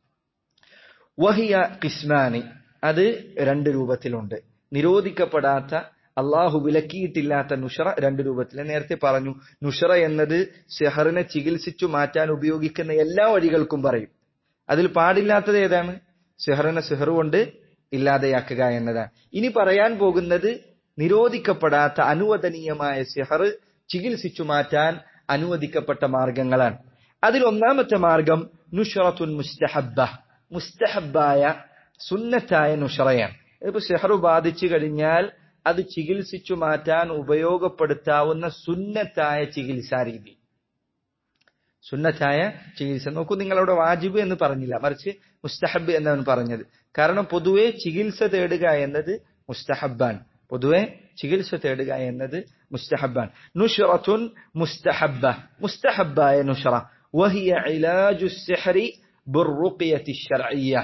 വഹിയ കിസ്മാനി അത് രണ്ട് രൂപത്തിലുണ്ട് നിരോധിക്കപ്പെടാത്ത അള്ളാഹു വിലക്കിയിട്ടില്ലാത്ത നുഷറ രണ്ട് രൂപത്തിൽ നേരത്തെ പറഞ്ഞു നുഷറ എന്നത് സെഹറിനെ ചികിത്സിച്ചു മാറ്റാൻ ഉപയോഗിക്കുന്ന എല്ലാ വഴികൾക്കും പറയും അതിൽ പാടില്ലാത്തത് ഏതാണ് സെഹറിനെ സെഹർ കൊണ്ട് ഇല്ലാതെയാക്കുക എന്നതാണ് ഇനി പറയാൻ പോകുന്നത് നിരോധിക്കപ്പെടാത്ത അനുവദനീയമായ സെഹർ ചികിത്സിച്ചു മാറ്റാൻ അനുവദിക്കപ്പെട്ട മാർഗങ്ങളാണ് അതിൽ ഒന്നാമത്തെ മാർഗം നുഷറത്തുൻ മുസ്തഹബ്ബ മുസ്തഹബായ സുന്നത്തായ നുഷറയാണ് ഇതിപ്പോ സെഹർ ബാധിച്ചു കഴിഞ്ഞാൽ അത് ചികിത്സിച്ചു മാറ്റാൻ ഉപയോഗപ്പെടുത്താവുന്ന സുന്നത്തായ ചികിത്സാ രീതി സുന്നത്തായ ചികിത്സ നോക്കൂ നിങ്ങളവിടെ വാജിബ് എന്ന് പറഞ്ഞില്ല മറിച്ച് മുസ്തഹബ് എന്നാണ് പറഞ്ഞത് കാരണം പൊതുവെ ചികിത്സ തേടുക എന്നത് മുസ്തഹബാൻ പൊതുവെ ചികിത്സ തേടുക എന്നത് മുസ്തഹബാൻ നുഷറത്തുൻ മുസ്തഹബ മുസ്തഹബായ നുഷറ വഹിയ ഇലാജു സിഹ്രി ബിർറുഖിയത്തി ശർഇയ്യ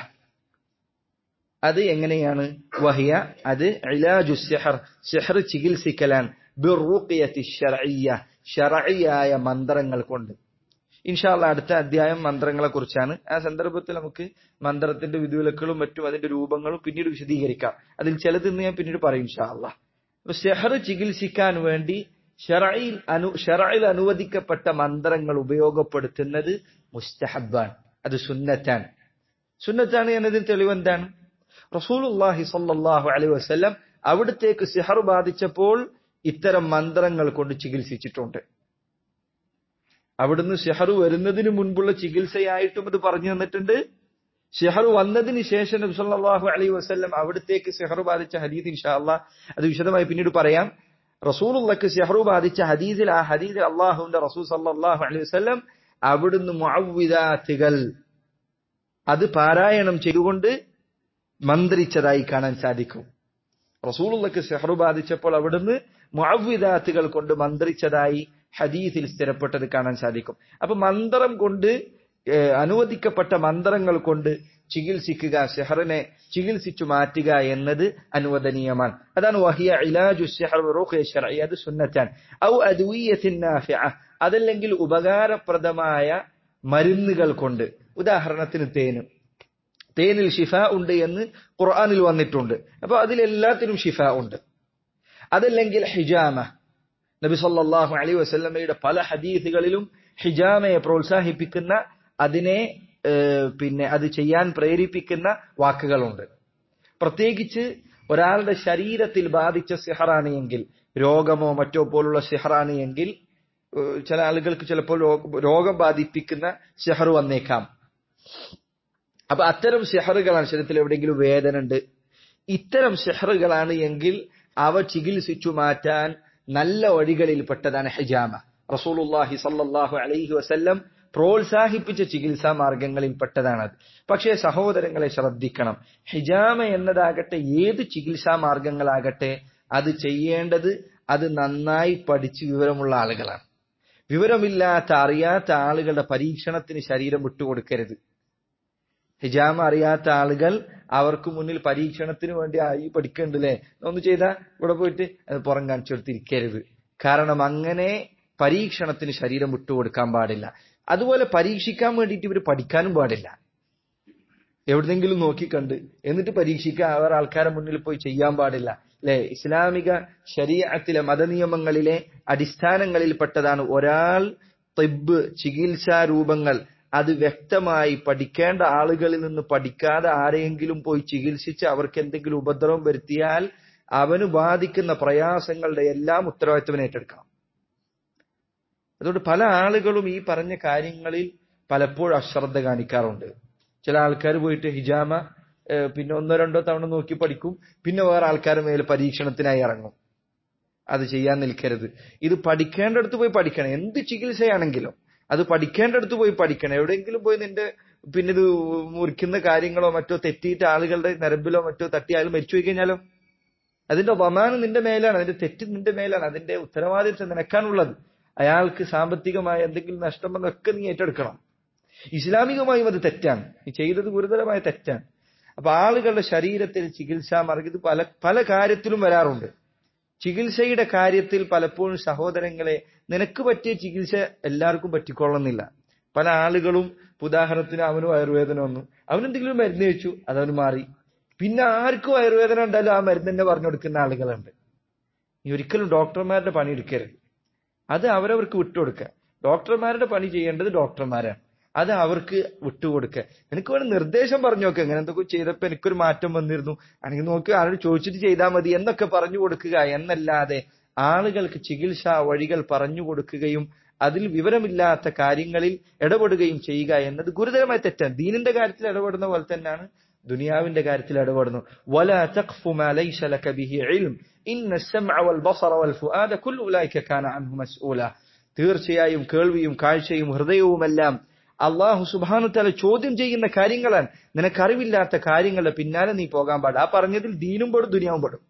അത് എങ്ങനെയാണ് വഹിയ അത് ഇലാജു സിഹർ സിഹർ ചികിത്സിക്കലാൻ ബിർറുഖിയത്തി ശർഇയ്യ ശർഇയായ മന്ത്രങ്ങൾ കൊണ്ട് ഇൻഷാല്ല അടുത്ത അധ്യായം മന്ത്രങ്ങളെ കുറിച്ചാണ് ആ സന്ദർഭത്തിൽ നമുക്ക് മന്ത്രത്തിന്റെ വിധിവിലക്കുകളും മറ്റും അതിന്റെ രൂപങ്ങളും പിന്നീട് വിശദീകരിക്കാം അതിൽ ചിലത് ഇന്ന് ഞാൻ പിന്നീട് പറയും ഇൻഷാല്ല അപ്പൊ ഷെഹർ ചികിത്സിക്കാൻ വേണ്ടി ഷെറയിൽ അനു ഷെറയിൽ അനുവദിക്കപ്പെട്ട മന്ത്രങ്ങൾ ഉപയോഗപ്പെടുത്തുന്നത് മുസ്തഹബാൻ അത് സുന്നത്താണ് സുന്നത്താണ് എന്നതിന് തെളിവ് എന്താണ് റസൂലുല്ലാഹി സല്ലാഹു അലൈഹി വസ്ല്ലം അവിടത്തേക്ക് സിഹർ ബാധിച്ചപ്പോൾ ഇത്തരം മന്ത്രങ്ങൾ കൊണ്ട് ചികിത്സിച്ചിട്ടുണ്ട് അവിടുന്ന് ഷെഹർ വരുന്നതിന് മുൻപുള്ള ചികിത്സയായിട്ടും അത് പറഞ്ഞു തന്നിട്ടുണ്ട് ഷെഹർ വന്നതിന് ശേഷം നബി സല്ലല്ലാഹു അലൈഹി വസല്ലം അവിടത്തേക്ക് ഷെഹർ ബാധിച്ച ഹദീസ് ഇൻഷാല്ല അത് വിശദമായി പിന്നീട് പറയാം റസൂലുള്ളക്ക് ഷെഹർ ബാധിച്ച ഹദീസിൽ ആ ഹദീസിൽ അള്ളാഹുവിന്റെ റസൂൽ സല്ലല്ലാഹു അലൈഹി വസല്ലം അവിടുന്ന് മുഅവ്വിദാത്തുകൾ അത് പാരായണം ചെയ്തുകൊണ്ട് മന്ത്രിച്ചതായി കാണാൻ സാധിക്കും റസൂലുള്ളക്ക് ഷെഹർ ബാധിച്ചപ്പോൾ അവിടുന്ന് മുഅവ്വിദാത്തുകൾ കൊണ്ട് മന്ത്രിച്ചതായി ഹദീസിൽ സ്ഥിരപ്പെട്ടത് കാണാൻ സാധിക്കും അപ്പൊ മന്ത്രം കൊണ്ട് അനുവദിക്കപ്പെട്ട മന്ത്രങ്ങൾ കൊണ്ട് ചികിത്സിക്കുക ഷെഹറിനെ ചികിത്സിച്ചു മാറ്റുക എന്നത് അനുവദനീയമാണ് അതാണ് വഹിയ ഇലാജു അത് സുന്നത്താൻ ഔ അതല്ലെങ്കിൽ ഉപകാരപ്രദമായ മരുന്നുകൾ കൊണ്ട് ഉദാഹരണത്തിന് തേന് തേനിൽ ഷിഫ ഉണ്ട് എന്ന് ഖുർആാനിൽ വന്നിട്ടുണ്ട് അപ്പൊ അതിലെല്ലാത്തിനും ഷിഫ ഉണ്ട് അതല്ലെങ്കിൽ ഹിജാമ നബി സല്ലല്ലാഹു അലൈഹി വസല്ലമയുടെ പല ഹദീസുകളിലും ഹിജാമയെ പ്രോത്സാഹിപ്പിക്കുന്ന അതിനെ ഏഹ്, പിന്നെ അത് ചെയ്യാൻ പ്രേരിപ്പിക്കുന്ന വാക്കുകളുണ്ട് പ്രത്യേകിച്ച് ഒരാളുടെ ശരീരത്തിൽ ബാധിച്ച സിഹറാണ് എങ്കിൽ രോഗമോ മറ്റോ പോലുള്ള സിഹറാണ് എങ്കിൽ ഏഹ്, ചില ആളുകൾക്ക് ചിലപ്പോൾ രോ- രോഗം ബാധിപ്പിക്കുന്ന സിഹർ വന്നേക്കാം അപ്പൊ അത്തരം സിഹറുകളാണ് ശരീരത്തിൽ എവിടെയെങ്കിലും വേദന ഉണ്ട് ഇത്തരം സിഹറുകളാണ് എങ്കിൽ അവ ചികിത്സിച്ചു മാറ്റാൻ നല്ല വഴികളിൽപ്പെട്ടതാണ് ഹിജാമ റസൂലുള്ളാഹി സല്ലല്ലാഹു അലൈഹി വസല്ലം പ്രോത്സാഹിപ്പിച്ച ചികിത്സാ മാർഗങ്ങളിൽപ്പെട്ടതാണത് പക്ഷേ സഹോദരങ്ങളെ ശ്രദ്ധിക്കണം ഹിജാമ എന്നതാകട്ടെ ഏത് ചികിത്സാ മാർഗങ്ങളാകട്ടെ അത് ചെയ്യേണ്ടത് അത് നന്നായി പഠിച്ച് വിവരമുള്ള ആളുകളാണ് വിവരമില്ലാത്ത അറിയാത്ത ആളുകളുടെ പരീക്ഷണത്തിന് ശരീരം വിട്ടുകൊടുക്കരുത് ഹിജാമ അറിയാത്ത ആളുകൾ അവർക്ക് മുന്നിൽ പരീക്ഷണത്തിന് വേണ്ടി ആയി പഠിക്കണ്ടല്ലേ ഒന്ന് ചെയ്താ ഇവിടെ പോയിട്ട് അത് പുറം കാണിച്ചു കൊടുത്തിരിക്കരുത് കാരണം അങ്ങനെ പരീക്ഷണത്തിന് ശരീരം വിട്ടുകൊടുക്കാൻ പാടില്ല അതുപോലെ പരീക്ഷിക്കാൻ വേണ്ടിയിട്ട് ഇവർ പഠിക്കാനും പാടില്ല എവിടെന്നെങ്കിലും നോക്കിക്കണ്ട് എന്നിട്ട് പരീക്ഷിക്കാൻ അവർ ആൾക്കാരെ മുന്നിൽ പോയി ചെയ്യാൻ പാടില്ല അല്ലെ ഇസ്ലാമിക ശരീഅത്തിലെ മതനിയമങ്ങളിലെ അടിസ്ഥാനങ്ങളിൽപ്പെട്ടതാണ് ഒരാൾ തിബ് ചികിത്സാ രൂപങ്ങൾ അത് വ്യക്തമായി പഠിക്കേണ്ട ആളുകളിൽ നിന്ന് പഠിക്കാതെ ആരെയെങ്കിലും പോയി ചികിത്സിച്ച് അവർക്ക് എന്തെങ്കിലും ഉപദ്രവം വരുത്തിയാൽ അവന് ബാധിക്കുന്ന പ്രയാസങ്ങളുടെ എല്ലാം ഉത്തരവാദിത്വം ഏറ്റെടുക്കണം അതുകൊണ്ട് പല ആളുകളും ഈ പറഞ്ഞ കാര്യങ്ങളിൽ പലപ്പോഴും അശ്രദ്ധ കാണിക്കാറുണ്ട് ചില ആൾക്കാർ പോയിട്ട് ഹിജാമ ഏഹ്, പിന്നെ ഒന്നോ രണ്ടോ തവണ നോക്കി പഠിക്കും പിന്നെ വേറെ ആൾക്കാരുടെ മേൽ പരീക്ഷണത്തിനായി ഇറങ്ങും അത് ചെയ്യാൻ നിൽക്കരുത് ഇത് പഠിക്കേണ്ടടുത്ത് പോയി പഠിക്കണം എന്ത് ചികിത്സയാണെങ്കിലും അത് പഠിക്കേണ്ടടുത്ത് പോയി പഠിക്കണം എവിടെയെങ്കിലും പോയി നിന്റെ പിന്നെ ഇത് മുറിക്കുന്ന കാര്യങ്ങളോ മറ്റോ തെറ്റിയിട്ട് ആളുകളുടെ നരമ്പിലോ മറ്റോ തട്ടിയാലും മരിച്ചു പോയി കഴിഞ്ഞാലോ അതിന്റെ വമാനം നിന്റെ മേലാണ് അതിന്റെ തെറ്റ് നിന്റെ മേലാണ് അതിന്റെ ഉത്തരവാദിത്വം നിനക്കാനുള്ളത് അയാൾക്ക് സാമ്പത്തികമായ എന്തെങ്കിലും നഷ്ടം വന്നൊക്കെ നീ ഏറ്റെടുക്കണം ഇസ്ലാമികമായും അത് തെറ്റാണ് നീ ചെയ്തത് ഗുരുതരമായ തെറ്റാണ് അപ്പൊ ആളുകളുടെ ശരീരത്തിൽ ചികിത്സാ മാർഗം ഇത് പല പല കാര്യത്തിലും വരാറുണ്ട് ചികിത്സയുടെ കാര്യത്തിൽ പലപ്പോഴും സഹോദരങ്ങളെ നിനക്ക് പറ്റിയ ചികിത്സ എല്ലാവർക്കും പറ്റിക്കൊള്ളുന്നില്ല പല ആളുകളും ഇപ്പൊ ഉദാഹരണത്തിന് അവന് വയറുവേദന വന്നു അവനെന്തെങ്കിലും മരുന്ന് വെച്ചു അതവന് മാറി പിന്നെ ആർക്കും വയറുവേദന ഉണ്ടായാലും ആ മരുന്ന് തന്നെ പറഞ്ഞു കൊടുക്കുന്ന ആളുകളുണ്ട് നീ ഒരിക്കലും ഡോക്ടർമാരുടെ പണി എടുക്കരുത് അത് അവരവർക്ക് വിട്ടുകൊടുക്കുക ഡോക്ടർമാരുടെ പണി ചെയ്യേണ്ടത് ഡോക്ടർമാരാണ് അത് അവർക്ക് വിട്ടുകൊടുക്കുക എനിക്ക് വേണം നിർദ്ദേശം പറഞ്ഞു നോക്കുക ഇങ്ങനെ എന്തൊക്കെ ചെയ്തപ്പോ എനിക്കൊരു മാറ്റം വന്നിരുന്നു അല്ലെങ്കിൽ നോക്കി ആരോട് ചോദിച്ചിട്ട് ചെയ്താൽ മതി എന്നൊക്കെ പറഞ്ഞു കൊടുക്കുക എന്നല്ലാതെ ആളുകൾക്ക് ചികിത്സാ വഴികൾ പറഞ്ഞു കൊടുക്കുകയും അതിൽ വിവരമില്ലാത്ത കാര്യങ്ങളിൽ ഇടപെടുകയും ചെയ്യുക എന്നത് ഗുരുതരമായ തെറ്റാണ് ദീനിന്റെ കാര്യത്തിൽ ഇടപെടുന്ന പോലെ തന്നെയാണ് ദുനിയാവിന്റെ കാര്യത്തിൽ ഇടപെടുന്നു ولا تقف ما ليس لك به علم إن السمع والبصر والفؤاد كل أولئك كان عنه مسؤولا തീർച്ചയായും കേൾവിയും കാഴ്ചയും ഹൃദയവുമെല്ലാം അള്ളാഹു സുബാനു തല ചോദ്യം ചെയ്യുന്ന കാര്യങ്ങളാണ് നിനക്കറിവില്ലാത്ത കാര്യങ്ങളുടെ പിന്നാലെ നീ പോകാൻ പാടില്ല ആ പറഞ്ഞതിൽ ദീനും പെടും ദുനിയാവും പെടും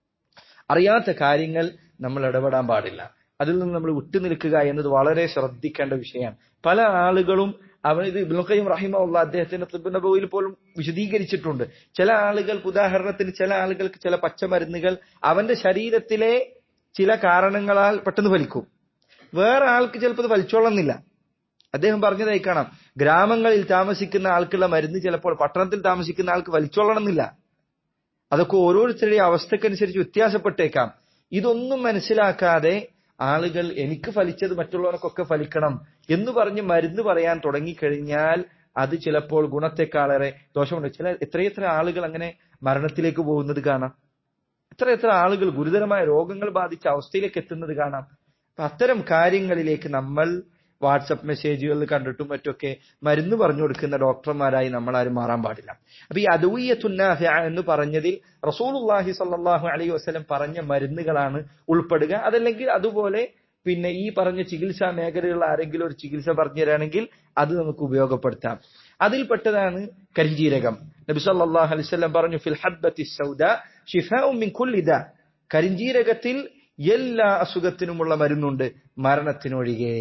അറിയാത്ത കാര്യങ്ങൾ നമ്മൾ ഇടപെടാൻ പാടില്ല അതിൽ നിന്ന് നമ്മൾ വിട്ടുനിൽക്കുക എന്നത് വളരെ ശ്രദ്ധിക്കേണ്ട വിഷയമാണ് പല ആളുകളും അവൻ ഇത് ഇബ്നുഖയും റഹിമുള്ള അദ്ദേഹത്തിന്റെ നബവിയിൽ പോലും വിശദീകരിച്ചിട്ടുണ്ട് ചില ആളുകൾക്ക് ഉദാഹരണത്തിന് ചില ആളുകൾക്ക് ചില പച്ചമരുന്നുകൾ അവന്റെ ശരീരത്തിലെ ചില കാരണങ്ങളാൽ പെട്ടെന്ന് ഫലിക്കും വേറെ ആൾക്ക് ചിലപ്പോൾ ഇത് ഫലിച്ചോളുന്നില്ല അദ്ദേഹം പറഞ്ഞതായി കാണാം ഗ്രാമങ്ങളിൽ താമസിക്കുന്ന ആൾക്കുള്ള മരുന്ന് ചിലപ്പോൾ പട്ടണത്തിൽ താമസിക്കുന്ന ആൾക്ക് വലിച്ചോളണമെന്നില്ല അതൊക്കെ ഓരോരുത്തരുടെയും അവസ്ഥക്കനുസരിച്ച് വ്യത്യാസപ്പെട്ടേക്കാം ഇതൊന്നും മനസ്സിലാക്കാതെ ആളുകൾ എനിക്ക് ഫലിച്ചത് മറ്റുള്ളവർക്കൊക്കെ ഫലിക്കണം എന്ന് പറഞ്ഞ് മരുന്ന് പറയാൻ തുടങ്ങിക്കഴിഞ്ഞാൽ അത് ചിലപ്പോൾ ഗുണത്തെക്കാളേറെ ദോഷമുണ്ട് ചില എത്രയെത്ര ആളുകൾ അങ്ങനെ മരണത്തിലേക്ക് പോകുന്നത് കാണാം എത്ര എത്ര ആളുകൾ ഗുരുതരമായ രോഗങ്ങൾ ബാധിച്ച അവസ്ഥയിലേക്ക് എത്തുന്നത് കാണാം അപ്പൊ അത്തരം കാര്യങ്ങളിലേക്ക് നമ്മൾ വാട്സപ്പ് മെസ്സേജുകളിൽ കണ്ടിട്ടും മറ്റൊക്കെ മരുന്ന് പറഞ്ഞു കൊടുക്കുന്ന ഡോക്ടർമാരായി നമ്മൾ ആരും മാറാൻ പാടില്ല അപ്പൊ ഈ അദൂയത്തുന്നാഫ എന്ന് പറഞ്ഞതിൽ റസൂലുള്ളാഹി സ്വല്ലല്ലാഹു അലൈഹി വസല്ലം പറഞ്ഞ മരുന്നുകളാണ് ഉൾപ്പെടുക അതല്ലെങ്കിൽ അതുപോലെ പിന്നെ ഈ പറഞ്ഞ ചികിത്സാ മേഖലയുള്ള ആരെങ്കിലും ഒരു ചികിത്സ പറഞ്ഞു തരാണെങ്കിൽ അത് നമുക്ക് ഉപയോഗപ്പെടുത്താം അതിൽപ്പെട്ടതാണ് കരിഞ്ജീരകം നബി സല്ലല്ലാഹു അലൈഹി വസല്ലം പറഞ്ഞു ഫിൽ ഹബ്ബത്തി സൗദ ഷിഫാഉ മിൻ കുല്ലി ദാ കരിഞ്ജീരകത്തിൽ എല്ലാ അസുഖത്തിനുമുള്ള മരുന്നുണ്ട് മരണത്തിനൊഴികെ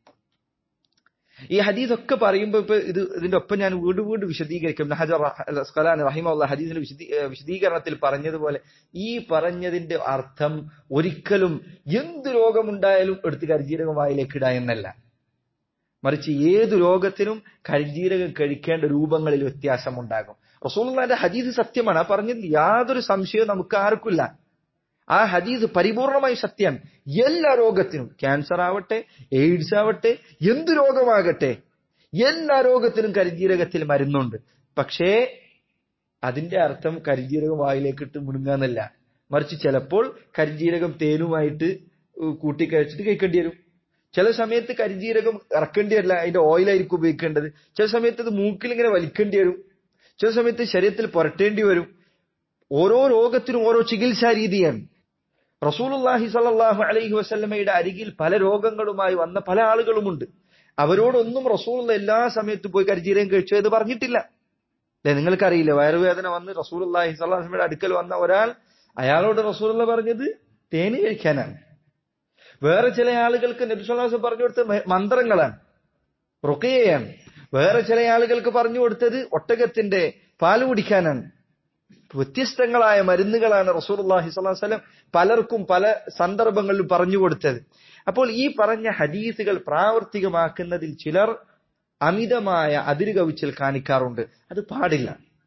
ഈ ഹദീസ് ഒക്കെ പറയുമ്പോൾ ഇപ്പൊ ഇത് ഇതിന്റെ ഒപ്പം ഞാൻ വീണ്ടും വീണ്ടും വിശദീകരിക്കും ഇബ്നു ഹജർ അസ്ഖലാൻ റഹിമുള്ള ഹദീസിന്റെ വിശദീ വിശദീകരണത്തിൽ പറഞ്ഞതുപോലെ ഈ പറഞ്ഞതിന്റെ അർത്ഥം ഒരിക്കലും എന്ത് രോഗമുണ്ടായാലും എടുത്ത് കരിജീരകം വായിലേക്ക് ഇടുക എന്നല്ല മറിച്ച് ഏത് രോഗത്തിനും കരിജീരകം കഴിക്കേണ്ട രൂപങ്ങളിൽ വ്യത്യാസമുണ്ടാകും റസൂലുള്ളാന്റെ ഹദീസ് സത്യമാണ് ആ പറഞ്ഞതിൽ യാതൊരു സംശയവും നമുക്ക് ആർക്കില്ല ആ ഹദീസ് പരിപൂർണമായി സത്യം എല്ലാ രോഗത്തിനും ക്യാൻസർ ആവട്ടെ എയ്ഡ്സ് ആവട്ടെ എന്ത് രോഗമാകട്ടെ എല്ലാ രോഗത്തിനും കരിജീരകത്തിൽ മരുന്നുണ്ട് പക്ഷേ അതിന്റെ അർത്ഥം കരിജീരകം വായിലേക്ക് ഇട്ട് മുണുങ്ങാന്നല്ല മറിച്ച് ചിലപ്പോൾ കരിജീരകം തേനുമായിട്ട് കൂട്ടിക്കഴിച്ചിട്ട് കഴിക്കേണ്ടി വരും ചില സമയത്ത് കരിജീരകം ഇറക്കേണ്ടി വരില്ല അതിന്റെ ഓയിലായിരിക്കും ഉപയോഗിക്കേണ്ടത് ചില സമയത്ത് ഇത് മൂക്കിൽ ഇങ്ങനെ വലിക്കേണ്ടി വരും ചില സമയത്ത് ശരീരത്തിൽ പുരട്ടേണ്ടി വരും ഓരോ രോഗത്തിനും ഓരോ ചികിത്സാ രീതിയാണ് റസൂലുല്ലാഹി സല്ലാഹു അലൈഹി വസല്ലമയുടെ അരികിൽ പല രോഗങ്ങളുമായി വന്ന പല ആളുകളുമുണ്ട് അവരോടൊന്നും റസൂൽ എല്ലാ സമയത്തും പോയി കരിജീരകം കഴിച്ചു എന്ന് പറഞ്ഞിട്ടില്ല അല്ലെ നിങ്ങൾക്കറിയില്ല വയറുവേദന വന്ന് റസൂലുല്ലാഹി സ്വല്ലാഹുയുടെ അടുക്കൽ വന്ന ഒരാൾ അയാളോട് റസൂലുള്ള പറഞ്ഞത് തേന് കഴിക്കാനാണ് വേറെ ചില ആളുകൾക്ക് നബിസ്വല്ലാസ് പറഞ്ഞു കൊടുത്ത മന്ത്രങ്ങളാണ് റുക്കയാണ് വേറെ ചില ആളുകൾക്ക് പറഞ്ഞു കൊടുത്തത് ഒട്ടകത്തിന്റെ പാല് കുടിക്കാനാണ് വ്യത്യസ്തങ്ങളായ മരുന്നുകളാണ് റസൂർല്ലാഹി സ്വലം പലർക്കും പല സന്ദർഭങ്ങളിലും പറഞ്ഞു കൊടുത്തത് അപ്പോൾ ഈ പറഞ്ഞ ഹദീസുകൾ പ്രാവർത്തികമാക്കുന്നതിൽ ചിലർ അമിതമായ അതിരുകവിച്ചിൽ കാണിക്കാറുണ്ട് അത് പാടില്ല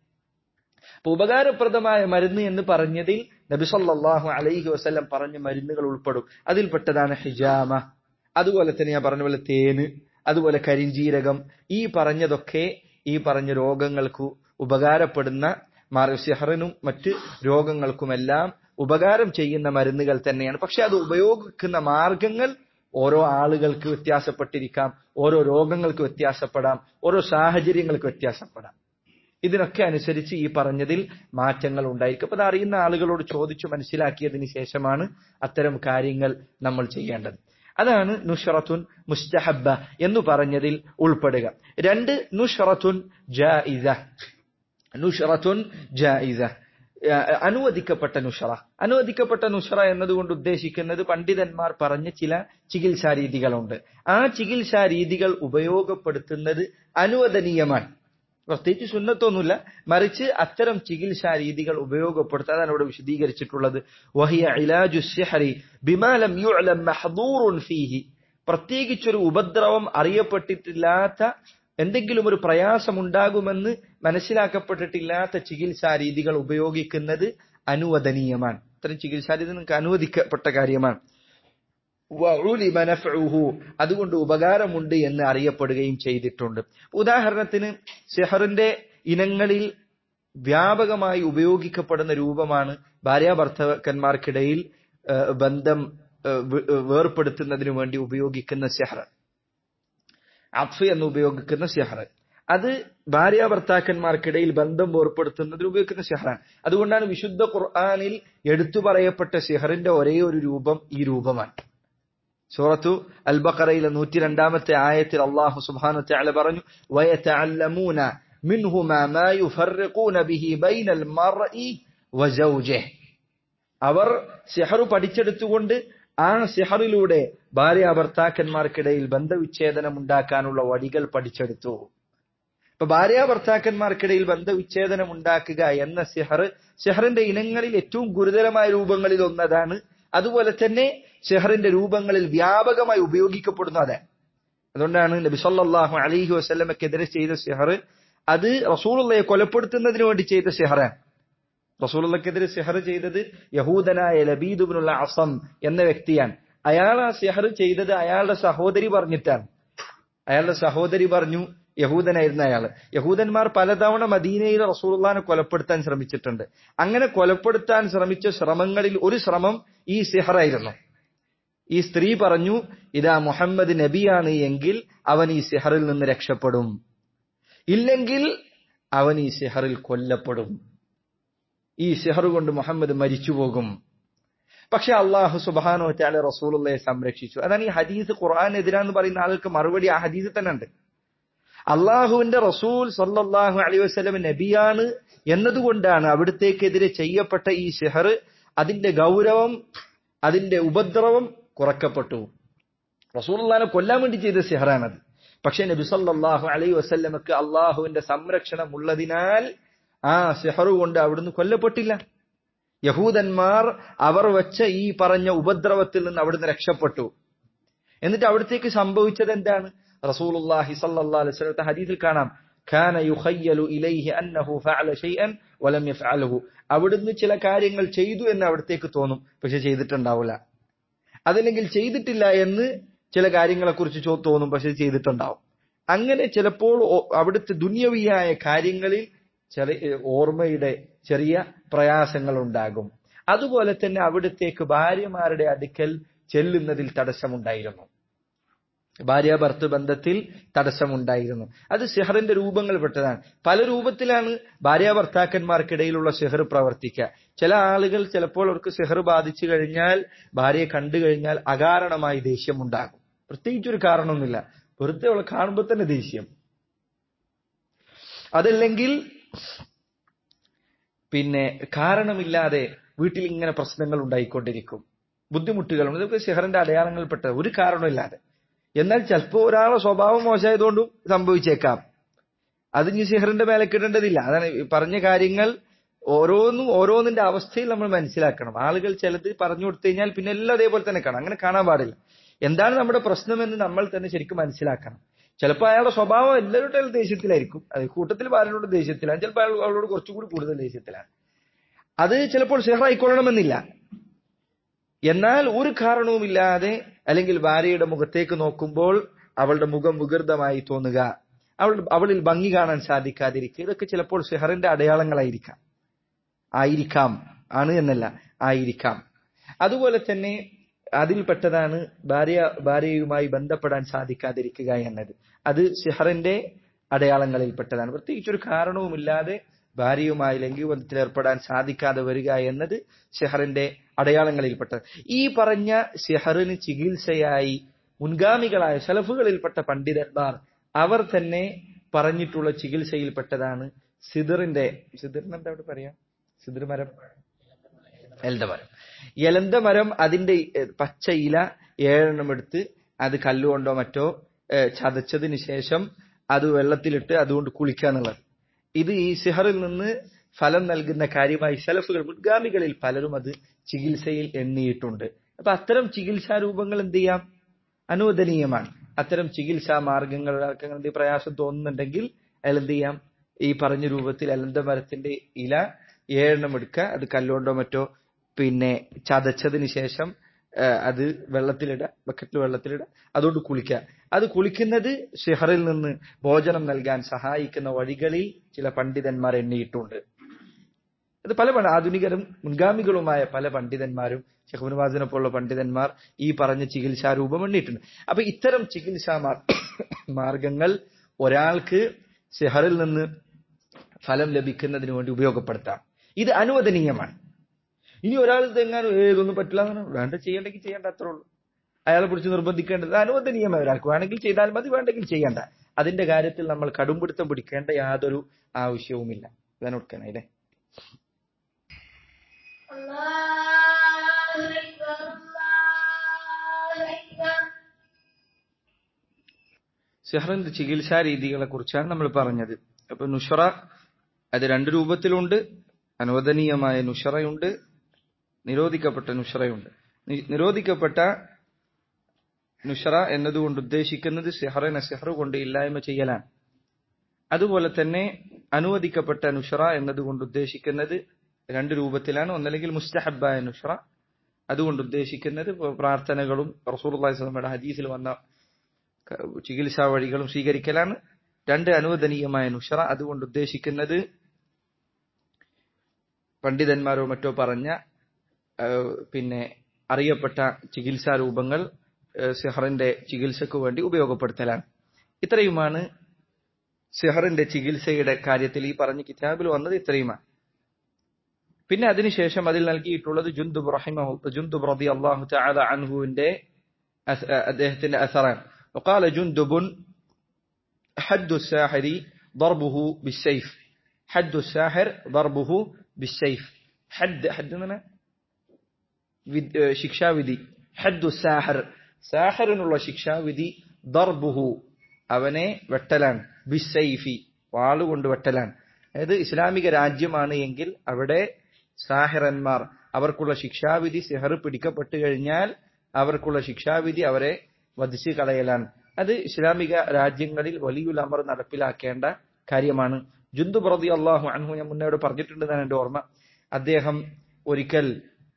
അപ്പൊ ഉപകാരപ്രദമായ മരുന്ന് എന്ന് പറഞ്ഞതിൽ നബിസല്ലാഹു അലൈഹി വസ്ലം പറഞ്ഞ മരുന്നുകൾ ഉൾപ്പെടും അതിൽപ്പെട്ടതാണ് ഹിജാമ അതുപോലെ തന്നെ ഞാൻ പറഞ്ഞ പോലെ തേന് അതുപോലെ കരിഞ്ചീരകം ഈ പറഞ്ഞതൊക്കെ ഈ പറഞ്ഞ രോഗങ്ങൾക്ക് ഉപകാരപ്പെടുന്ന സിഹറിനും മറ്റ് രോഗങ്ങൾക്കുമെല്ലാം ഉപകാരം ചെയ്യുന്ന മരുന്നുകൾ തന്നെയാണ് പക്ഷെ അത് ഉപയോഗിക്കുന്ന മാർഗങ്ങൾ ഓരോ ആളുകൾക്ക് വ്യത്യാസപ്പെട്ടിരിക്കാം ഓരോ രോഗങ്ങൾക്ക് വ്യത്യാസപ്പെടാം ഓരോ സാഹചര്യങ്ങൾക്ക് വ്യത്യാസപ്പെടാം ഇതിനൊക്കെ അനുസരിച്ച് ഈ പറഞ്ഞതിൽ മാറ്റങ്ങൾ ഉണ്ടായിരിക്കും അപ്പൊ അത് അറിയുന്ന ആളുകളോട് ചോദിച്ചു മനസ്സിലാക്കിയതിന് ശേഷമാണ് അത്തരം കാര്യങ്ങൾ നമ്മൾ ചെയ്യേണ്ടത് അതാണ് നുഷറത്തുൻ മുസ്തഹബ എന്ന് പറഞ്ഞതിൽ ഉൾപ്പെടുക രണ്ട് നുഷറത്തുൻ ജായിസ നുഷറത്തുൻ ജായിസ അനുവദിക്കപ്പെട്ട നുഷറ അനുവദിക്കപ്പെട്ട നുഷറ എന്നതുകൊണ്ട് ഉദ്ദേശിക്കുന്നത് പണ്ഡിതന്മാർ പറഞ്ഞ ചില ചികിത്സാ രീതികളുണ്ട് ആ ചികിത്സാ രീതികൾ ഉപയോഗപ്പെടുത്തുന്നത് അനുവദനീയമാണ് പ്രത്യേകിച്ച് സുന്നത്തൊന്നുമില്ല മറിച്ച് അത്തരം ചികിത്സാ രീതികൾ ഉപയോഗപ്പെടുത്താൻ അവിടെ വിശദീകരിച്ചിട്ടുള്ളത് വഹിയ ഇലാജു സിഹറി ബിമാലം യുഅലം മഹദൂറുൻ ഫീഹി പ്രത്യേകിച്ചൊരു ഉപദ്രവം അറിയപ്പെട്ടിട്ടില്ലാത്ത എന്തെങ്കിലും ഒരു പ്രയാസമുണ്ടാകുമെന്ന് മനസ്സിലാക്കപ്പെട്ടിട്ടില്ലാത്ത ചികിത്സാ രീതികൾ ഉപയോഗിക്കുന്നത് അനുവദനീയമാണ് ഇത്തരം ചികിത്സാ രീതി നിങ്ങൾക്ക് അനുവദിക്കപ്പെട്ട കാര്യമാണ് അതുകൊണ്ട് ഉപകാരമുണ്ട് എന്ന് അറിയപ്പെടുകയും ചെയ്തിട്ടുണ്ട് ഉദാഹരണത്തിന് സെഹറിന്റെ ഇനങ്ങളിൽ വ്യാപകമായി ഉപയോഗിക്കപ്പെടുന്ന രൂപമാണ് ഭാര്യാഭർത്തക്കന്മാർക്കിടയിൽ ബന്ധം വേർപ്പെടുത്തുന്നതിനു വേണ്ടി ഉപയോഗിക്കുന്ന സെഹർ അഫ് എന്ന് ഉപയോഗിക്കുന്ന സെഹർ അത് ഭാര്യാഭർത്താക്കന്മാർക്കിടയിൽ ബന്ധം വേർപ്പെടുത്തുന്നതിന് ഉപയോഗിക്കുന്ന സെഹറാണ് അതുകൊണ്ടാണ് വിശുദ്ധ ഖുർആാനിൽ എടുത്തു പറയപ്പെട്ട സെഹറിന്റെ ഒരേ ഒരു രൂപം ഈ രൂപമാണ് സൂറത്തു അൽ ബഖറയിലെ നൂറ്റി രണ്ടാമത്തെ ആയത്തിൽ അള്ളാഹു സുബ്ഹാനഹു വതആല പറഞ്ഞു വയതഅല്ലമൂന മിൻഹുമാ മാ യുഫർഖൂന ബിഹി ബൈനൽ മർഇ വസൗജിഹി അവർ സിഹർ പഠിച്ചെടുത്തുകൊണ്ട് ആ സിഹറിലൂടെ ഭാര്യ ഭർത്താക്കന്മാർക്കിടയിൽ ബന്ധവിച്ഛേദനം ഉണ്ടാക്കാനുള്ള വഴികൾ പഠിച്ചെടുത്തു ഇപ്പൊ ഭാര്യ ഭർത്താക്കന്മാർക്കിടയിൽ ബന്ധവിച്ഛേദനം ഉണ്ടാക്കുക എന്ന സിഹർ സിഹറിന്റെ ഇനങ്ങളിൽ ഏറ്റവും ഗുരുതരമായ രൂപങ്ങളിൽ ഒന്നതാണ് അതുപോലെ തന്നെ ഷെഹറിന്റെ രൂപങ്ങളിൽ വ്യാപകമായി ഉപയോഗിക്കപ്പെടുന്നു അതെ അതുകൊണ്ടാണ് നബി സല്ലല്ലാഹു അലൈഹി വസല്ലമക്കെതിരെ ചെയ്ത ഷെഹർ അത് റസൂലുള്ളയെ കൊലപ്പെടുത്തുന്നതിന് വേണ്ടി ചെയ്ത ഷെഹറാണ് റസൂലുള്ളക്കെതിരെ ഷെഹർ ചെയ്തത് യഹൂദനായ ലബീദുബിനുള്ള അസം എന്ന വ്യക്തിയാണ് അയാൾ ആ ഷെഹർ ചെയ്തത് അയാളുടെ സഹോദരി പറഞ്ഞിട്ടാണ് അയാളുടെ സഹോദരി പറഞ്ഞു യഹൂദനായിരുന്ന അയാൾ യഹൂദന്മാർ പലതവണ മദീനയിൽ റസൂലുള്ളാനെ കൊലപ്പെടുത്താൻ ശ്രമിച്ചിട്ടുണ്ട് അങ്ങനെ കൊലപ്പെടുത്താൻ ശ്രമിച്ച ശ്രമങ്ങളിൽ ഒരു ശ്രമം ഈ സിഹറായിരുന്നു ഈ സ്ത്രീ പറഞ്ഞു ഇതാ മുഹമ്മദ് നബിയാണ് എങ്കിൽ അവൻ ഈ സിഹറിൽ നിന്ന് രക്ഷപ്പെടും ഇല്ലെങ്കിൽ അവൻ ഈ സിഹറിൽ കൊല്ലപ്പെടും ഈ സിഹർ കൊണ്ട് മുഹമ്മദ് മരിച്ചുപോകും പക്ഷെ അള്ളാഹു സുബാനോ ചാല റസൂലുള്ളയെ സംരക്ഷിച്ചു അതാണ് ഈ ഹദീസ് ഖുർആാനെതിരാന്ന് പറയുന്ന ആൾക്ക് മറുപടി ആ ഹദീസ് തന്നെ ഉണ്ട് അള്ളാഹുവിന്റെ റസൂൽ സല്ലാഹു അലൈ വസ്ലം നബിയാണ് എന്നതുകൊണ്ടാണ് അവിടത്തേക്കെതിരെ ചെയ്യപ്പെട്ട ഈ ഷെഹർ അതിന്റെ ഗൗരവം അതിന്റെ ഉപദ്രവം കുറക്കപ്പെട്ടു റസൂൽനെ കൊല്ലാൻ വേണ്ടി ചെയ്ത ഷെഹറാണത് പക്ഷെ നബി സല്ലാഹു അലൈ വസ്ല്ലമക്ക് അള്ളാഹുവിന്റെ സംരക്ഷണം ഉള്ളതിനാൽ ആ ഷെഹറു കൊണ്ട് അവിടുന്ന് കൊല്ലപ്പെട്ടില്ല യഹൂദന്മാർ അവർ വെച്ച ഈ പറഞ്ഞ ഉപദ്രവത്തിൽ നിന്ന് അവിടുന്ന് രക്ഷപ്പെട്ടു എന്നിട്ട് അവിടത്തേക്ക് സംഭവിച്ചത് എന്താണ് റസൂലുള്ളാഹി സല്ലല്ലാഹു അലൈഹി വസല്ലത്തെ ഹദീസിൽ കാണാം كان يخيل إليه أنه فعل شيئا ولم يفعله അവിടുന്ന് ചില കാര്യങ്ങൾ ചെയ്തു എന്ന് അവിടത്തേക്ക് തോന്നും പക്ഷെ ചെയ്തിട്ടുണ്ടാവില്ല അതല്ലെങ്കിൽ ചെയ്തിട്ടില്ല എന്ന് ചില കാര്യങ്ങളെക്കുറിച്ച് ചോ- തോന്നും പക്ഷെ ചെയ്തിട്ടുണ്ടാവും അങ്ങനെ ചിലപ്പോൾ ഓ- അവിടുത്തെ ദുന്യവിയായ കാര്യങ്ങളിൽ ചെറിയ ഓർമ്മയുടെ ചെറിയ പ്രയാസങ്ങൾ ഉണ്ടാകും അതുപോലെ തന്നെ അവിടത്തേക്ക് ഭാര്യമാരുടെ അടുക്കൽ ചെല്ലുന്നതിൽ തടസ്സമുണ്ടായിരുന്നു ഭാര്യ ഭർത്തൃ ബന്ധത്തിൽ തടസ്സമുണ്ടായിരുന്നു അത് സിഹറിന്റെ രൂപങ്ങൾ പെട്ടതാണ് പല രൂപത്തിലാണ് ഭാര്യ ഭർത്താക്കന്മാർക്കിടയിലുള്ള സിഹർ പ്രവർത്തിക്കുക ചില ആളുകൾ ചിലപ്പോൾ അവർക്ക് സിഹർ ബാധിച്ചു കഴിഞ്ഞാൽ ഭാര്യയെ കണ്ടു കഴിഞ്ഞാൽ അകാരണമായി ദേഷ്യം ഉണ്ടാകും പ്രത്യേകിച്ചൊരു കാരണമൊന്നുമില്ല വെറുതെ അവളെ കാണുമ്പോൾ തന്നെ ദേഷ്യം അതല്ലെങ്കിൽ പിന്നെ കാരണമില്ലാതെ വീട്ടിൽ ഇങ്ങനെ പ്രശ്നങ്ങൾ ഉണ്ടായിക്കൊണ്ടിരിക്കും ബുദ്ധിമുട്ടുകളുണ്ട് ഇതൊക്കെ സിഹറിന്റെ അടയാളങ്ങളിൽപ്പെട്ട ഒരു കാരണമില്ലാതെ എന്നാൽ ചിലപ്പോൾ ഒരാളെ സ്വഭാവം മോശമായതുകൊണ്ടും സംഭവിച്ചേക്കാം അത് ഇനി സിഹറിന്റെ മേലെ കിടേണ്ടതില്ല അതാണ് ഈ പറഞ്ഞ കാര്യങ്ങൾ ഓരോന്നും ഓരോന്നിന്റെ അവസ്ഥയിൽ നമ്മൾ മനസ്സിലാക്കണം ആളുകൾ ചിലത് പറഞ്ഞു കൊടുത്തു കഴിഞ്ഞാൽ പിന്നെ എല്ലാം അതേപോലെ തന്നെ കാണാം അങ്ങനെ കാണാൻ പാടില്ല എന്താണ് നമ്മുടെ പ്രശ്നമെന്ന് നമ്മൾ തന്നെ ശരിക്കും മനസ്സിലാക്കണം ചിലപ്പോൾ അയാളുടെ സ്വഭാവം എല്ലാവരുടെ ദേഷ്യത്തിലായിരിക്കും അത് കൂട്ടത്തിൽ ഭാര്യനോട് ദേഷ്യത്തിലാണ് ചിലപ്പോൾ അയാൾ അവളോട് കുറച്ചുകൂടി കൂടുതൽ ദേഷ്യത്തിലാണ് അത് ചിലപ്പോൾ സിഹറായിക്കൊള്ളണമെന്നില്ല എന്നാൽ ഒരു കാരണവുമില്ലാതെ അല്ലെങ്കിൽ ഭാര്യയുടെ മുഖത്തേക്ക് നോക്കുമ്പോൾ അവളുടെ മുഖം വികൃതമായി തോന്നുക അവൾ അവളിൽ ഭംഗി കാണാൻ സാധിക്കാതിരിക്കുക ഇതൊക്കെ ചിലപ്പോൾ സിഹറിന്റെ അടയാളങ്ങളായിരിക്കാം ആയിരിക്കാം ആണ് എന്നല്ല ആയിരിക്കാം അതുപോലെ തന്നെ അതിൽപ്പെട്ടതാണ് ഭാര്യ ഭാര്യയുമായി ബന്ധപ്പെടാൻ സാധിക്കാതിരിക്കുക എന്നത് അത് സിഹറിന്റെ അടയാളങ്ങളിൽപ്പെട്ടതാണ് പ്രത്യേകിച്ച് ഒരു കാരണവുമില്ലാതെ ഭാര്യയുമായി ലൈംഗികബന്ധത്തിൽ ഏർപ്പെടാൻ സാധിക്കാതെ വരിക എന്നത് സിഹറിന്റെ അടയാളങ്ങളിൽപ്പെട്ടത് ഈ പറഞ്ഞ സിഹറിന് ചികിത്സയായി മുൻഗാമികളായ സലഫുകളിൽപ്പെട്ട പണ്ഡിതന്മാർ അവർ തന്നെ പറഞ്ഞിട്ടുള്ള ചികിത്സയിൽപ്പെട്ടതാണ് സിദറിന്റെ സിദറിന് എന്താ അവിടെ പറയാ സിദർ മരം എലന്തമരം എലന്തമരം അതിന്റെ ഏഹ്, പച്ച ഇല ഏഴെണ്ണം എടുത്ത് അത് കല്ലുകൊണ്ടോ മറ്റോ ഏഹ്, ചതച്ചതിന് ശേഷം അത് വെള്ളത്തിലിട്ട് അതുകൊണ്ട് കുളിക്കുക എന്നുള്ളത് ഇത് ഈ സിഹറിൽ നിന്ന് ഫലം നൽകുന്ന കാര്യമായി സലഫുകൾ മുൻഗാമികളിൽ പലരും അത് ചികിത്സയിൽ എണ്ണിയിട്ടുണ്ട് അപ്പൊ അത്തരം ചികിത്സാ രൂപങ്ങൾ എന്ത് ചെയ്യാം അനുവദനീയമാണ് അത്തരം ചികിത്സാ മാർഗങ്ങൾ ഒരാൾക്ക് അങ്ങനെ എന്തെങ്കിലും പ്രയാസം തോന്നുന്നുണ്ടെങ്കിൽ അയാൾ എന്ത് ചെയ്യാം ഈ പറഞ്ഞ രൂപത്തിൽ അലന്ത മരത്തിന്റെ ഇല ഏഴെണ്ണം എടുക്കുക അത് കല്ലുകൊണ്ടോ മറ്റോ പിന്നെ ചതച്ചതിന് ശേഷം ആ, അത് വെള്ളത്തിലിടുക ബക്കറ്റിൽ വെള്ളത്തിലിടുക അതുകൊണ്ട് കുളിക്കുക അത് കുളിക്കുന്നത് ഷിഹറിൽ നിന്ന് ഭോജനം നൽകാൻ സഹായിക്കുന്ന വഴികളിൽ ചില പണ്ഡിതന്മാർ എണ്ണിയിട്ടുണ്ട് ഇത് പല പണ്ട് ആധുനികരും മുൻഗാമികളുമായ പല പണ്ഡിതന്മാരും ഷെഹ്ബുൻവാസിനെ പോലുള്ള പണ്ഡിതന്മാർ ഈ പറഞ്ഞ ചികിത്സാ രൂപം എണ്ണിയിട്ടുണ്ട് അപ്പൊ ഇത്തരം ചികിത്സാ മാർ- മാർഗങ്ങൾ ഒരാൾക്ക് സിഹറിൽ നിന്ന് ഫലം ലഭിക്കുന്നതിന് വേണ്ടി ഉപയോഗപ്പെടുത്താം ഇത് അനുവദനീയമാണ് ഇനി ഒരാൾ ഇതെങ്ങാനും ഏതൊന്നും പറ്റില്ല എന്ന് പറഞ്ഞാൽ വേണ്ട ചെയ്യണ്ടെങ്കിൽ ചെയ്യേണ്ട അത്രേ ഉള്ളൂ അയാളെ പിടിച്ച് നിർബന്ധിക്കേണ്ടത് അനുവദനീയമായി ഒരാൾക്ക് വേണമെങ്കിൽ ചെയ്താൽ മതി വേണ്ടെങ്കിൽ ചെയ്യണ്ട അതിന്റെ കാര്യത്തിൽ നമ്മൾ കടുംപിടുത്തം പിടിക്കേണ്ട യാതൊരു ആവശ്യവുമില്ല ഇതാണ് കൊടുക്കാനായില്ലേ الله أكبر الله أكبر സിഹറിന്റെ ചികിത്സാ രീതികളെ കുറിച്ചാണ് നമ്മൾ പറഞ്ഞത് അപ്പൊ നുഷറ അത് രണ്ട് രൂപത്തിലുണ്ട് അനുവദനീയമായ നുഷറയുണ്ട് നിരോധിക്കപ്പെട്ട നുഷറയുണ്ട് നി- നിരോധിക്കപ്പെട്ട നുഷറ എന്നതുകൊണ്ട് ഉദ്ദേശിക്കുന്നത് സിഹറിനെ സിഹർ കൊണ്ട് ഇല്ലായ്മ ചെയ്യലാണ് അതുപോലെ തന്നെ അനുവദിക്കപ്പെട്ട നുഷറ എന്നതുകൊണ്ട് ഉദ്ദേശിക്കുന്നത് രണ്ട് രൂപത്തിലാണ് ഒന്നല്ലെങ്കിൽ മുസ്തഹബായ നുഷറ അതുകൊണ്ട് ഉദ്ദേശിക്കുന്നത് ഇപ്പൊ പ്രാർത്ഥനകളും റസൂർല്ലാഹി സ്വലമയുടെ ഹദീസിൽ വന്ന ക- ചികിത്സാ വഴികളും സ്വീകരിക്കലാണ് രണ്ട് അനുവദനീയമായ നുഷറ അതുകൊണ്ട് ഉദ്ദേശിക്കുന്നത് പണ്ഡിതന്മാരോ മറ്റോ പറഞ്ഞ ആ, പിന്നെ അറിയപ്പെട്ട ചികിത്സാ രൂപങ്ങൾ ആ, സിഹറിന്റെ ചികിത്സയ്ക്ക് വേണ്ടി ഉപയോഗപ്പെടുത്തലാണ് ഇത്രയുമാണ് സിഹറിന്റെ ചികിത്സയുടെ കാര്യത്തിൽ ഈ പറഞ്ഞ കിതാബിൽ വന്നത് ഇത്രയുമാണ് പിന്നെ അതിനുശേഷം അതിൽ നൽകിയിട്ടുള്ളത് ജുന്ദുബ് റഹിമഹു ജുന്ദുബ് റബി അള്ളാഹു തആല അൻഹുവിന്റെ അസ്- അദ്ദേഹത്തിന്റെ അസറാൻ وقال جندب حد الساحر ضربه بالسيف حد الساحر ضربه بالسيف حد حد من വിദ്- ഏഹ് ശിക്ഷാവിധി ഹദ്ദു സാഹർ സാഹറിനുള്ള ശിക്ഷാവിധി ദർബുഹു അവനെ വെട്ടലാണ് ബിസൈഫി വാളുകൊണ്ട് വെട്ടലാണ് അതായത് ഇസ്ലാമിക രാജ്യമാണ് എങ്കിൽ അവിടെ സാഹിറന്മാർ അവർക്കുള്ള ശിക്ഷാവിധി സിഹർ പിടിക്കപ്പെട്ടു കഴിഞ്ഞാൽ അവർക്കുള്ള ശിക്ഷാവിധി അവരെ വധിച്ചു കളയലാണ് അത് ഇസ്ലാമിക രാജ്യങ്ങളിൽ വലിയുൽ അമർ നടപ്പിലാക്കേണ്ട കാര്യമാണ് ജുന്തു പ്രതി അള്ളാഹു അൻഹു ഞാൻ മുന്നോട് പറഞ്ഞിട്ടുണ്ടെന്നാണ് എന്റെ ഓർമ്മ അദ്ദേഹം ഒരിക്കൽ